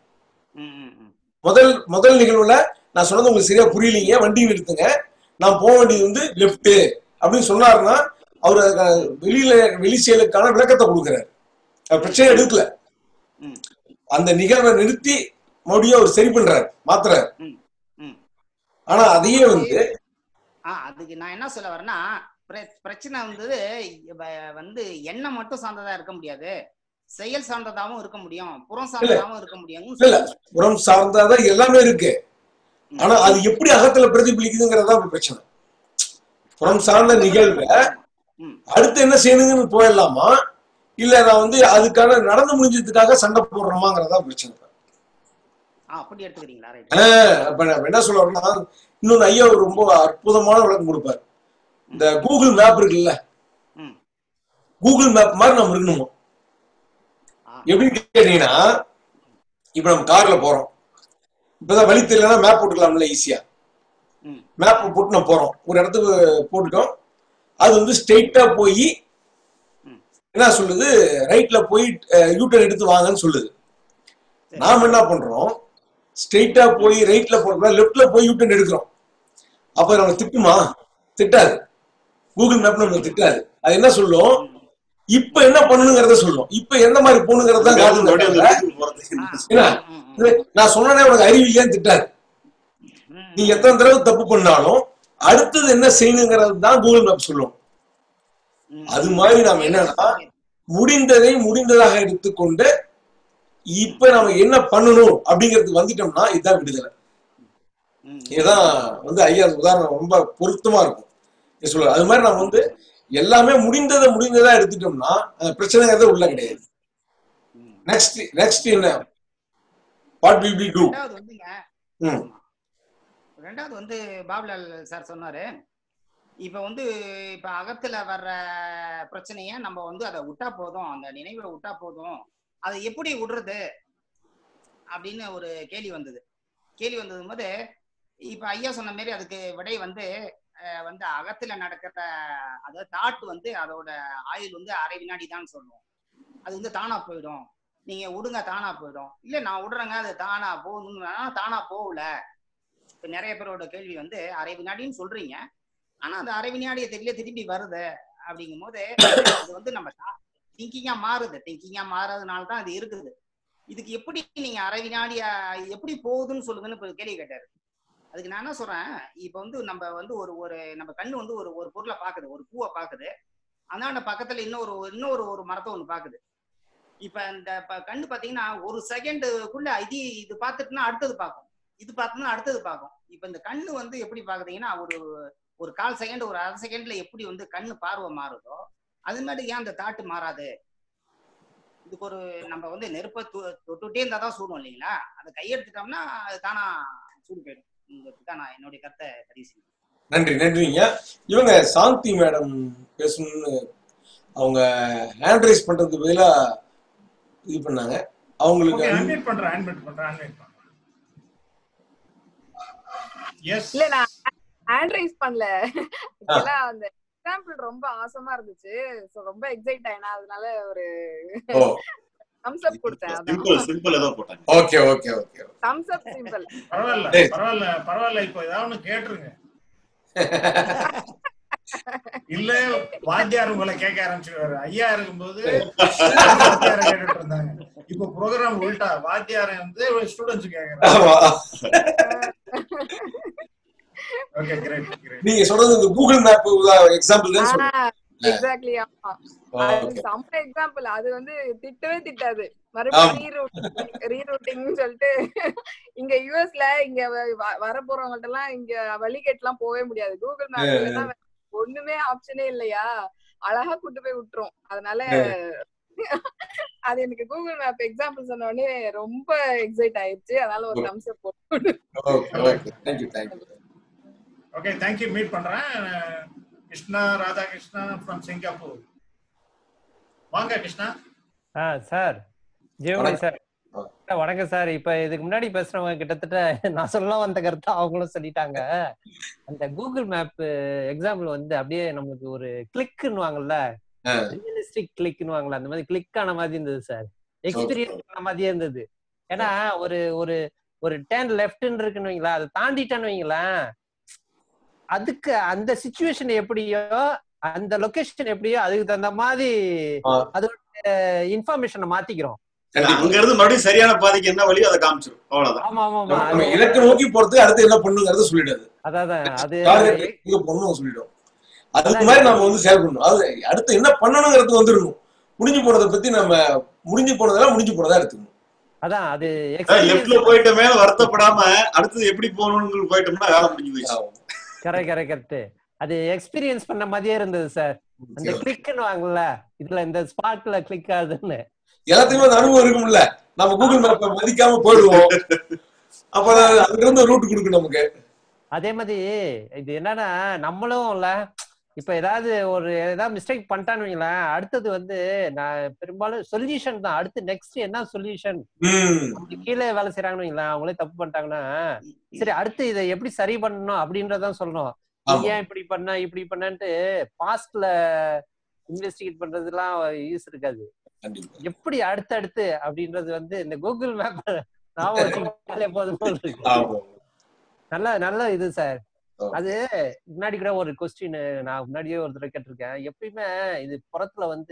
முதல் முதல் நிகழ்வுல நான் சொன்னது உங்களுக்கு சரியா புரியலீங்க வண்டி நிறுத்துங்க நான் போக வேண்டியது வந்து லெஃப்ட் அப்படின்னு சொன்னாருன்னா அவர் அதுக்கு வெளியில வெளி செயலுக்கான விளக்கத்தை கொடுக்குறாரு அவர் பிரச்சனையை எடுக்கல அந்த நிகழ்வை நிறுத்தி மறுபடியும் அவர் சரி பண்றாரு மாத்துறாரு ஆனா அதையே வந்து ஆ அதுக்கு நான் என்ன சொல்ல வரேன்னா பிர- பிரச்சனை வந்து வ- வந்து எண்ணம் மட்டும் சார்ந்ததா இருக்க முடியாது செயல் சார்ந்ததாகவும் இருக்க முடியும் புறம் சார்ந்ததாகவும் இருக்க முடியும் இல்ல இல்ல புறம் சார்ந்தாதான் எல்லாமே இருக்கு ஆனா அது எப்படி அகத்துல பிரதிபலிக்குதுங்கிறதா இப்ப பிரச்சனை புறம் சார்ந்த நிகழ்வை அடுத்து என்ன செய்யணுங்கன்னு போயிடலாமா இல்ல நான் வந்து அதுக்கான நடந்து முடிஞ்சதுக்காக சண்டை போடுறோமாங்கிறதா பிரச்சனை ஆ அப்படி எடுத்துக்கிறீங்களா ரைட் ஆஹ் அப்ப நான் என்ன சொல்ல வரேன்னா இன்னொன்னு ஐயா ஒரு ரொம்ப அற்புதமான விளக்கம் கொடுப்பார் இந்த கூகுள் மேப் இருக்குல்ல கூகுள் மேப் மாதிரி நம்ம இருக்கணுமா எப்படின்னு கேட்டீங்கன்னா இப்ப நம்ம கார்ல போறோம் இப்பதான் வழி தெரியலன்னா மேப் போட்டுக்கலாம்ல ஈஸியா மேப் போட்டு நம்ம போறோம் ஒரு இடத்துக்கு போட்டுட்டோம் அது வந்து ஸ்ட்ரெயிட்டா போய் என்ன சொல்லுது ரைட்ல போய் யூட்டர் எடுத்து வாங்கன்னு சொல்லுது நாம என்ன பண்றோம் ஸ்ட்ரெயிட்டா போய் ரைட்ல போறோம் லெஃப்ட்ல போய் யூட்டர் எடுக்கிறோம் அப்ப நம்ம திட்டுமா திட்டாது கூகுள் மேப் நம்ம திட்டாது அது என்ன சொல்லும் இப்ப என்ன பண்ணணுங்கிறத சொல்லும் இப்ப எந்த மாதிரி போகணுங்கிறத தான் காட்டுமே தவிர, என்ன, இது நான் சொன்னனே உனக்கு அறிவு இல்லையான்னு திட்டாது நீ எத்தனை தடவை தப்பு பண்ணாலும் அடுத்தது என்ன செய்யணுங்கிறது தான் கூகுள் மேப் சொல்லும் அது மாதிரி நாம என்னன்னா முடிந்ததை முடிந்ததாக எடுத்துக்கொண்டு இப்ப நம்ம என்ன பண்ணணும் அப்படிங்கிறதுக்கு வந்துட்டோம்னா இதுதான் விடுதலை இதுதான் வந்து ஐயா உதாரணம் ரொம்ப பொருத்தமா இருக்கும் நீ சொல்ற அது மாதிரி நம்ம வந்து எல்லாமே முடிந்ததை முடிந்ததா எடுத்துட்டோம்னா அந்த பிரச்சனைங்கிறது உள்ள கிடையாது நெக்ஸ்ட் நெக்ஸ்ட் என்ன வாட் வில் பி டூ ரெண்டாவது வந்துங்க ம் ரெண்டாவது வந்து பாபுலால் சார் சொன்னாரு இப்ப வந்து இப்ப அகத்துல வர்ற பிரச்சனைய நம்ம வந்து அதை விட்டா போதும் அந்த நினைவை விட்டா போதும் அதை எப்படி விடுறது அப்படின்னு ஒரு கேள்வி வந்தது கேள்வி வந்தது போது இப்ப ஐயா சொன்ன மாதிரி அதுக்கு விடை வந்து அஹ், வந்து அகத்துல நடக்கிற அதாவது தாட் வந்து அதோட ஆயுள் வந்து அரை வினாடி தான் சொல்லுவோம் அது வந்து தானா போயிடும் நீங்க விடுங்க தானா போயிடும் இல்ல நான் விடுறேங்க அது தானா போகணும்னா தானா போகல இப்ப நிறைய பேரோட கேள்வி வந்து அரை வினாடின்னு சொல்றீங்க ஆனா அந்த அரை வினாடியை தெரியல திரும்பி வருது அப்படிங்கும் போது அது வந்து நம்ம திங்கிங்கா மாறுது திங்கிங்கா மாறதுனால தான் அது இருக்குது இதுக்கு எப்படி நீங்க அரை வினாடியா எப்படி போகுதுன்னு சொல்லுங்கன்னு இப்ப கேள்வி கேட்டாரு அதுக்கு நான் என்ன சொல்றேன் இப்ப வந்து நம்ம வந்து ஒரு ஒரு நம்ம கண்ணு வந்து ஒரு ஒரு பொருளை பாக்குது ஒரு பூவை பாக்குது அந்தாண்ட பக்கத்துல இன்னொரு இன்னொரு ஒரு மரத்தை ஒண்ணு பாக்குது இப்ப இந்த ப- கண்ணு பாத்தீங்கன்னா ஒரு செகண்டுக்குள்ள இது இது பார்த்துட்டுனா அடுத்தது பார்க்கும் இது பார்த்தோம்னா அடுத்தது பார்க்கும் இப்ப இந்த கண்ணு வந்து எப்படி பாக்குறீங்கன்னா ஒரு ஒரு கால் செகண்ட் ஒரு அரை செகண்ட்ல எப்படி வந்து கண்ணு பார்வை மாறுதோ அது மாதிரி ஏன் அந்த தாட்டு மாறாது இதுக்கு ஒரு நம்ம வந்து நெருப்பை தொ- தொட்டுட்டே இருந்தா தான் சூடும் இல்லைங்களா அதை கையெடுத்துட்டோம்னா அது தானா சூடு போயிடும் இதுக்கு தான் நான் என்னுடைய கருத்தை பதிவு செய்யணும் நன்றி நன்றிங்க இவங்க சாந்தி மேடம் பேசணும்னு அவங்க ஹேண்ட் ரைஸ் பண்றதுக்கு பதிலா இது பண்ணாங்க அவங்களுக்கு ஓகே அன்வைட் பண்றேன் அன்வைட் பண்றேன் அன்வைட் பண்றேன் எஸ் இல்ல நான் ஹேண்ட் ரைஸ் பண்ணல ஆக்சுவலா அந்த எக்ஸாம்பிள் ரொம்ப ஆசமா இருந்துச்சு சோ ரொம்ப எக்ஸைட் ஆயினா அதனால ஒரு ஓ தம்ஸ் அப் கொடுத்தேன் சிம்பிள் சிம்பிள் ஏதோ போட்டாங்க okay okay okay thumbs up simple பரவாயில்ல சரி. பரவாயில்ல பரவாயில்ல இப்போ ஏதாவது ஒண்ணு கேட்டுருங்க இல்ல வாத்தியார் உங்களை கேட்க ஆரம்பிச்சிருவாரு ஐயா இருக்கும்போது வாத்தியாரை கேட்டுட்டு இருந்தாங்க இப்போ ப்ரோக்ராம் உள்டா வாத்தியாரை வந்து ஸ்டூடெண்ட்ஸ் கேக்குறாங்க ஆமா ஓகே கிரேட் கிரேட் நீங்க சொல்றது இந்த கூகுள் மேப் எக்ஸாம்பிள் தான் சொல்றேன் எக்ஸாக்ட்லி ஆமா அது ஓகே செம்ம எக்ஸாம்பிள் அது வந்து திட்டவே திட்டாது ஆமா. மறுபடியும் ரீரூட்டிங் ரீரூட்டிங்னு சொல்லிட்டு இங்க யுஎஸ்ல இங்க வ- வ- வர போறவங்கள்ட்ட எல்லாம் இங்க வழிகேட் எல்லாம் போகவே முடியாது கூகுள் மேப் இல்லைன்னா ஒண்ணுமே ஆப்ஷனே இல்லையா அழகா கூட்டு போய் விட்டுரும் அதனால அது எனக்கு கூகுள் மேப் எக்ஸாம்பிள் சொன்ன உடனே ரொம்ப எக்ஸைட் ஆயிடுச்சு அதனால ஒரு தம்ஸ் அப் போட்டு okay okay thank you thank you okay thank you meet பண்றேன் கிருஷ்ணா ராதாகிருஷ்ணா ஃப்ரம் சிங்கப்பூர் வாங்க கிருஷ்ணா ஆ சார் ஜெயமணி சார் வணக்கம் சார் இப்ப இதுக்கு முன்னாடி பேசுறவங்க கிட்டத்தட்ட நான் சொல்ல வந்த கருத்தை அவங்களும் சொல்லிட்டாங்க அந்த கூகுள் மேப் எக்ஸாம்பிள் வந்து அப்படியே நமக்கு ஒரு கிளிக்னுவாங்கல்ல ரியலிஸ்டிக் கிளிக்னுவாங்கல்ல அந்த மாதிரி கிளிக் ஆன மாதிரி இருந்தது சார் எக்ஸ்பீரியன்ஸ் ஆன மாதிரியே இருந்தது ஏன்னா ஒரு ஒரு ஒரு டேன் லெஃப்ட்னு இருக்குன்னு வைங்களா அதை தாண்டிட்டேன்னு வைங்களேன் அதுக்கு அந்த சுச்சுவேஷன் எப்படியோ அந்த லொகேஷன் எப்படியோ அதுக்கு தகுந்த மாதிரி அதோட இன்ஃபர்மேஷனை மாத்திக்கிறோம் அங்க இருந்து மறுபடியும் சரியான பாதைக்கு என்ன வழியோ அதை காமிச்சிடும் அவ்வளவுதான் ஆமா ஆமா ஆமா நம்ம அது இலக்கு நோக்கி போறதுக்கு அடுத்து என்ன பண்ணுங்கிறத சொல்லிடாது அதான் அது டார்கெட் எங்க போகணும் சொல்லிடும் அதுக்கு மாதிரி நாம வந்து செயல்படணும் அது அடுத்து என்ன பண்ணணுங்கிறது வந்துடணும் முடிஞ்சு போனதை பத்தி நம்ம முடிஞ்சு போனதெல்லாம் முடிஞ்சு போனதா எடுத்துக்கணும் அதான் அது லெஃப்ட்ல எக்ஸ்பீரியன்ஸ் போயிட்டோமே வருத்தப்படாம அடுத்தது எப்படி போகணும்னு போயிட்டோம்னா வேலை முடிஞ்சு போயிடுச்சு கரெக்ட் கரெக்ட் கரெக்ட் அது எக்ஸ்பீரியன்ஸ் பண்ண மாதிரியே இருந்தது சார் அந்த கிளிக்னு வாங்கல இதுல இந்த ஸ்பார்க்ல கிளிக் ஆகுதுன்னு எல்லாத்துக்குமே அந்த அனுபவம் இருக்கும்ல நம்ம கூகுள் மேப்பை மதிக்காம போயிடுவோம் அப்ப அது- அதுல இருந்து ரூட் கொடுக்கும் நமக்கு அதே மாதிரி இது என்னன்னா நம்மளும் இல்ல இப்ப ஏதாவது ஒரு ஏதாவது மிஸ்டேக் பண்ணிட்டான்னு வைங்களேன் அடுத்தது வந்து நான் பெரும்பாலும் சொல்யூஷன் தான் அடுத்து நெக்ஸ்ட் என்ன சொல்யூஷன் ம் கீழே வேலை செய்யறாங்கன்னு வைங்களேன் அவங்களே தப்பு பண்ணிட்டாங்கன்னா சரி அடுத்து இதை எப்படி சரி பண்ணணும் அப்படின்றதான் சொல்லணும் நீ ஆமா. ஏன் இப்படி பண்ண இப்படி பண்ணன்ட்டு பாஸ்ட்ல இன்வெஸ்டிகேட் பண்றதுலாம் யூஸ் இருக்காது கண்டிப்பா எப்படி அடுத்தடுத்து அப்படின்றது வந்து இந்த கூகுள் மேப் ஞாபகம் வச்சுக்கிட்டாலே போதும் போல இருக்கு ஆமா நல்ல நல்ல இது சார் ஆ. அது முன்னாடி கூட ஒரு கொஸ்டின் நான் முன்னாடியே ஒரு தடவை கேட்டிருக்கேன் எப்பயுமே இது புறத்துல வந்து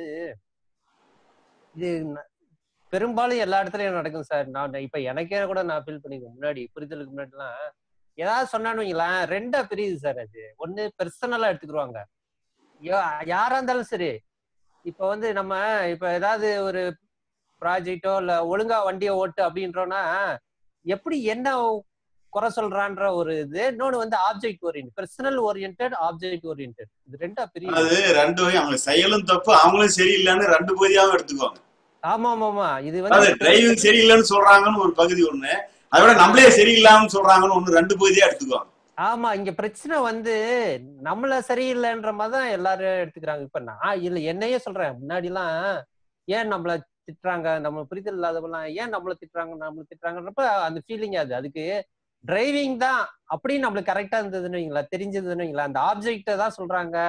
இது ந- பெரும்பாலும் எல்லா இடத்துலயும் நடக்கும் சார் நான் இப்ப எனக்கே கூட நான் ஃபீல் பண்ணிருக்கேன் முன்னாடி புரிதலுக்கு முன்னாடிலாம் ஏதாவது சொன்னான்னு வைங்களேன் ரெண்டா பிரியுது சார் அது ஒண்ணு பெர்சனலா எடுத்துக்கிருவாங்க யா- யாரா இருந்தாலும் சரி இப்ப வந்து நம்ம இப்ப ஏதாவது ஒரு ப்ராஜெக்டோ இல்ல ஒழுங்கா வண்டியை ஓட்டு அப்படின்றோம்னா எப்படி என்ன குறை சொல்றான்ற ஒரு இது இன்னொன்னு வந்து object orient personal orient object orient இது ரெண்டா பிரியுது அது ரெண்டு வகை அவங்க செயலும் தப்பு அவங்களும் சரியில்லைன்னு ரெண்டு பகுதியாவும் எடுத்துக்குவாங்க ஆமா ஆமா ஆமா இது அதாவது வந்து டிரைவிங் சரியில்லைன்னு சொல்றாங்கன்னு ஒரு பகுதி ஒண்ணு அதை விட நம்மளே சரியில்லாமன்னு சொல்றாங்கன்னு ஒண்ணு ரெண்டு பகுதியா எடுத்துக்குவாங்க ஆமா இங்க பிரச்சனை வந்து நம்மள சரியில்லைன்ற மாதிரி தான் எல்லாரும் எடுத்துக்கிறாங்க இப்ப நான் இல்ல என்னையே சொல்றேன் முன்னாடி எல்லாம் ஏன் நம்மள திட்டுறாங்க நம்ம புரிதல் இல்லாதவெல்லாம் ஏன் நம்மள திட்டுறாங்க நம்மள திட்டுறாங்கன்றப்ப அந்த ஃபீலிங் அது அதுக்கு டிரைவிங் தான் அப்படின்னு நம்மளுக்கு கரெக்டா இருந்ததுன்னு வைங்களா தெரிஞ்சதுன்னு வைங்களா அந்த ஆப்ஜெக்ட தான் சொல்றாங்க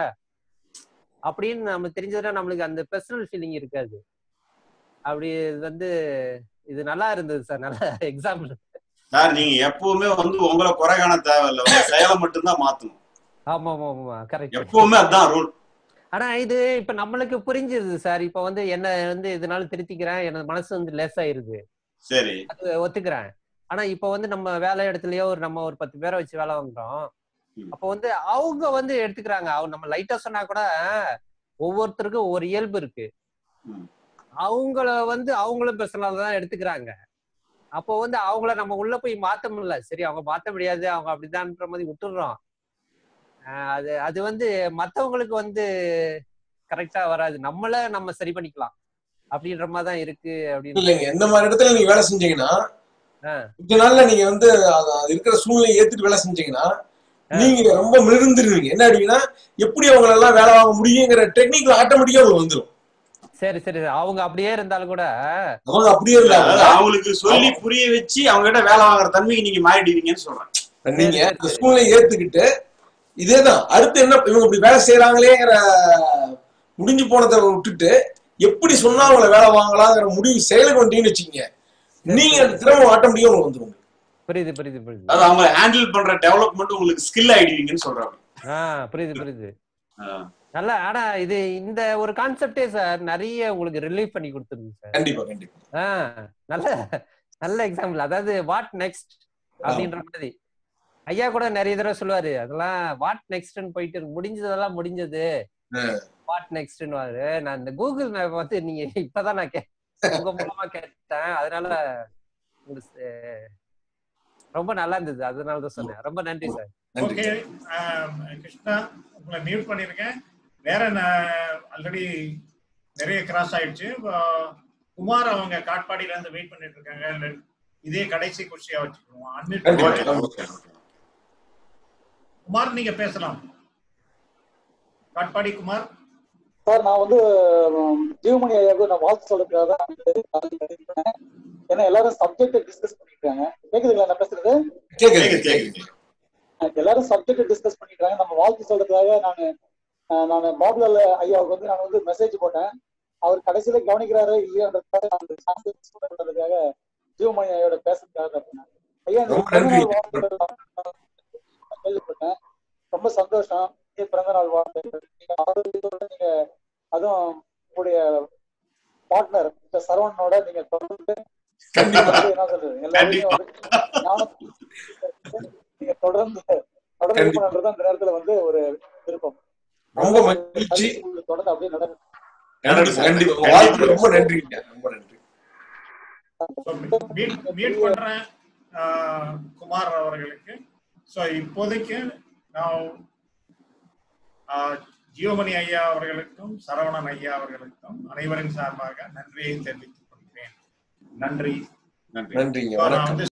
அப்படின்னு நம்ம தெரிஞ்சதுன்னா நம்மளுக்கு அந்த பர்சனல் ஃபீலிங் இருக்காது அப்படி இது வந்து இது நல்லா இருந்தது சார் நல்ல எக்ஸாம்பிள் சார் நீங்க எப்பவுமே வந்து உங்களை குறை காண தேவையில்லை உங்க செயலை மட்டும்தான் மாத்தணும் ஆமா ஆமா ஆமா கரெக்ட் எப்பவுமே அதான் ரூல் ஆனா இது இப்ப நம்மளுக்கு புரிஞ்சிருது சார் இப்ப வந்து என்ன வந்து இதனால திருத்திக்கிறேன் எனது மனசு வந்து லேசாயிருது சரி அது ஒத்துக்கிறேன் ஆனா இப்ப வந்து நம்ம வேலை இடத்துலயோ ஒரு நம்ம ஒரு பத்து பேரை வச்சு வேலை வாங்குறோம் ம். அப்ப வந்து அவங்க வந்து எடுத்துக்கிறாங்க அவங்க நம்ம லைட்டா சொன்னா கூட ஒவ்வொருத்தருக்கும் ஒவ்வொரு இயல்பு இருக்கு ம். அவங்கள வந்து அவங்களும் பெர்சனலா தான் எடுத்துக்கிறாங்க அப்போ வந்து அவங்கள நம்ம உள்ள போய் மாத்த முடியல சரி அவங்க மாத்த முடியாது அவங்க அப்படிதான்ற மாதிரி விட்டுடுறோம் ஆஹ் அது அது வந்து மத்தவங்களுக்கு வந்து கரெக்டா வராது நம்மள நம்ம சரி பண்ணிக்கலாம் அப்படின்ற மாதிரி தான் இருக்கு அப்படின்னு இல்லைங்க எந்த மாதிரி இடத்துல நீங்க வேலை செஞ்சீங்கன்னா ஆ. கொஞ்ச நாள்ல நீங்க வந்து அது அது இருக்கிற சூழ்நிலையை ஏத்துட்டு வேலை செஞ்சீங்கன்னா நீங்க ரொம்ப மிருந்துருவீங்க என்ன அப்படின்னா எப்படி அவங்கள எல்லாம் வேலை வாங்க முடியுங்கிற டெக்னிக்கல் ஆட்டோமேட்டிக்கா உங்களுக்கு வந்துடும் சரி சரி அவங்க அப்படியே இருந்தாலும் கூட அவங்க அப்படியே அதாவது இருந்தாங்க அவங்களுக்கு சொல்லி புரிய வச்சு அவங்க கிட்ட வேலை வாங்குற தன்மைக்கு நீங்க மாறிடுவீங்கன்னு சொல்றேன் நீங்க அந்த சூழ்நிலையை ஏத்துக்கிட்டு இதேதான் அடுத்து என்ன இவங்க இப்படி வேலை செய்யறாங்களேங்கிற முடிஞ்சு போனதை விட்டுட்டு எப்படி சொன்னா அவங்கள வேலை வாங்கலாங்கிற முடிவு செயலுக்கு வந்துட்டீங்கன்னு வச்சுக்கீங்க நீங்க அந்த திறமை ஆட்டோமேட்டிக்கா உங்களுக்கு வந்துரும் புரியுது புரியுது புரியுது அதாவது அவங்க ஹேண்டில் பண்ற டெவலப்மெண்ட் உங்களுக்கு ஸ்கில் ஆயிடுவீங்கன்னு சொல்றாங்க ஆஹ் புரியுது புரியுது ஆ. நல்லா ஆனா இது இந்த ஒரு கான்செப்டே சார் நிறைய உங்களுக்கு ரிலீவ் பண்ணி கொடுத்துருது சார் கண்டிப்பா கண்டிப்பா ஆஹ் நல்ல நல்ல எக்ஸாம்பிள் அதாவது வாட் நெக்ஸ்ட் அப்படின்ற மாதிரி ஐயா கூட நிறைய தடவை சொல்லுவாரு அதெல்லாம் வாட் நெக்ஸ்ட்னு போயிட்டு இருக்கு. முடிஞ்சதெல்லாம் முடிஞ்சது வாட் நெக்ஸ்ட்னு நான் இந்த கூகுள் மேப் வந்து நீங்க இப்பதான் நான் கே உங்க மூலமா கேட்டேன் அதனால உங்களுக்கு ரொம்ப நல்லா இருந்தது அதனால தான் சொன்னேன் ரொம்ப நன்றி சார் ஓகே கிருஷ்ணா உங்களை மியூட் பண்ணிருக்கேன் வேற ஆல்ரெடி நிறைய கிராஸ் ஆயிடுச்சு அஹ், குமார் அவங்க காட்பாடியில இருந்து வெயிட் பண்ணிட்டு இருக்காங்க இதே கடைசி குஷியா வச்சுக்குவோம் unmute கண்டிப்பா பண்ணிட்டு. கண்டிப்பா. குமார் நீங்க பேசலாம் காட்பாடி குமார் சார் நான் வந்து உம், ஜீவமணி ஐயாவுக்கு நான் வாழ்த்து சொல்றதுக்காக தான் வந்து காலையில எழுப்பினேன். ஏன்னா எல்லாரும் சப்ஜெக்ட் டிஸ்கஸ் பண்ணிருக்காங்க கேக்குதுங்களா நான் பேசுறது கேக்குது கேக்குது எனக்கு எல்லாரும் சப்ஜெக்ட் டிஸ்கஸ் பண்ணிருக்காங்க நம்ம வாழ்த்து சொல்றதுக்காக நான் நான் பாபுலால் ஐயாவுக்கு வந்து நான் வந்து மெசேஜ் போட்டேன் அவர் கடைசியில கவனிக்கிறாரோ இல்லையோன்றதுக்காக நான் அந்த சான்ஸ் எக்ஸ்பிளைன் பண்றதுக்காக ஜீவமணி ஐயாவோட பேசுறதுக்காக தான் பண்ணேன். ஐயா இந்த ரொம்ப பிறந்த நன்றி. நாள் வாழ்த்துக்கள் நான் கேள்விப்பட்டேன் ரொம்ப சந்தோஷம் இனிய பிறந்த நாள் வாழ்த்துக்கள் நீங்க ஆரோக்கியத்தோட நீங்க அதுவும் உங்களுடைய பார்ட்னர் இந்த சரவணனோட நீங்க தொடர்ந்து கண்டிப்பா வந்து என்ன சொல்றது எல்லாரையும் வந்து ஞானம் நீங்க தொடர்ந்து தொடர்ந்து இது கண்டிப்பா. பண்றது அந்த நேரத்துல வந்து ஒரு விருப்பம் ரொம்ப மகிழ்ச்சி உங்களுக்கு தொடர்ந்து அப்படியே நடக்கும் கண்டிப்பா கண்டிப்பா உங்க வாழ்த்துக்கு ரொம்ப நன்றிங்க ரொம்ப நன்றி மீட் மீட் பண்றேன் ஆஹ், குமார் அவர்களுக்கு ஸோ இப்போதைக்கு நான் ஆஹ், ஜீவமணி ஐயா அவர்களுக்கும் சரவணன் ஐயா அவர்களுக்கும் அனைவரின் சார்பாக நன்றியை தெரிவித்துக் கொள்கிறேன் நன்றி நன்றி நன்றிங்க So, நான் வணக்கம் வந்து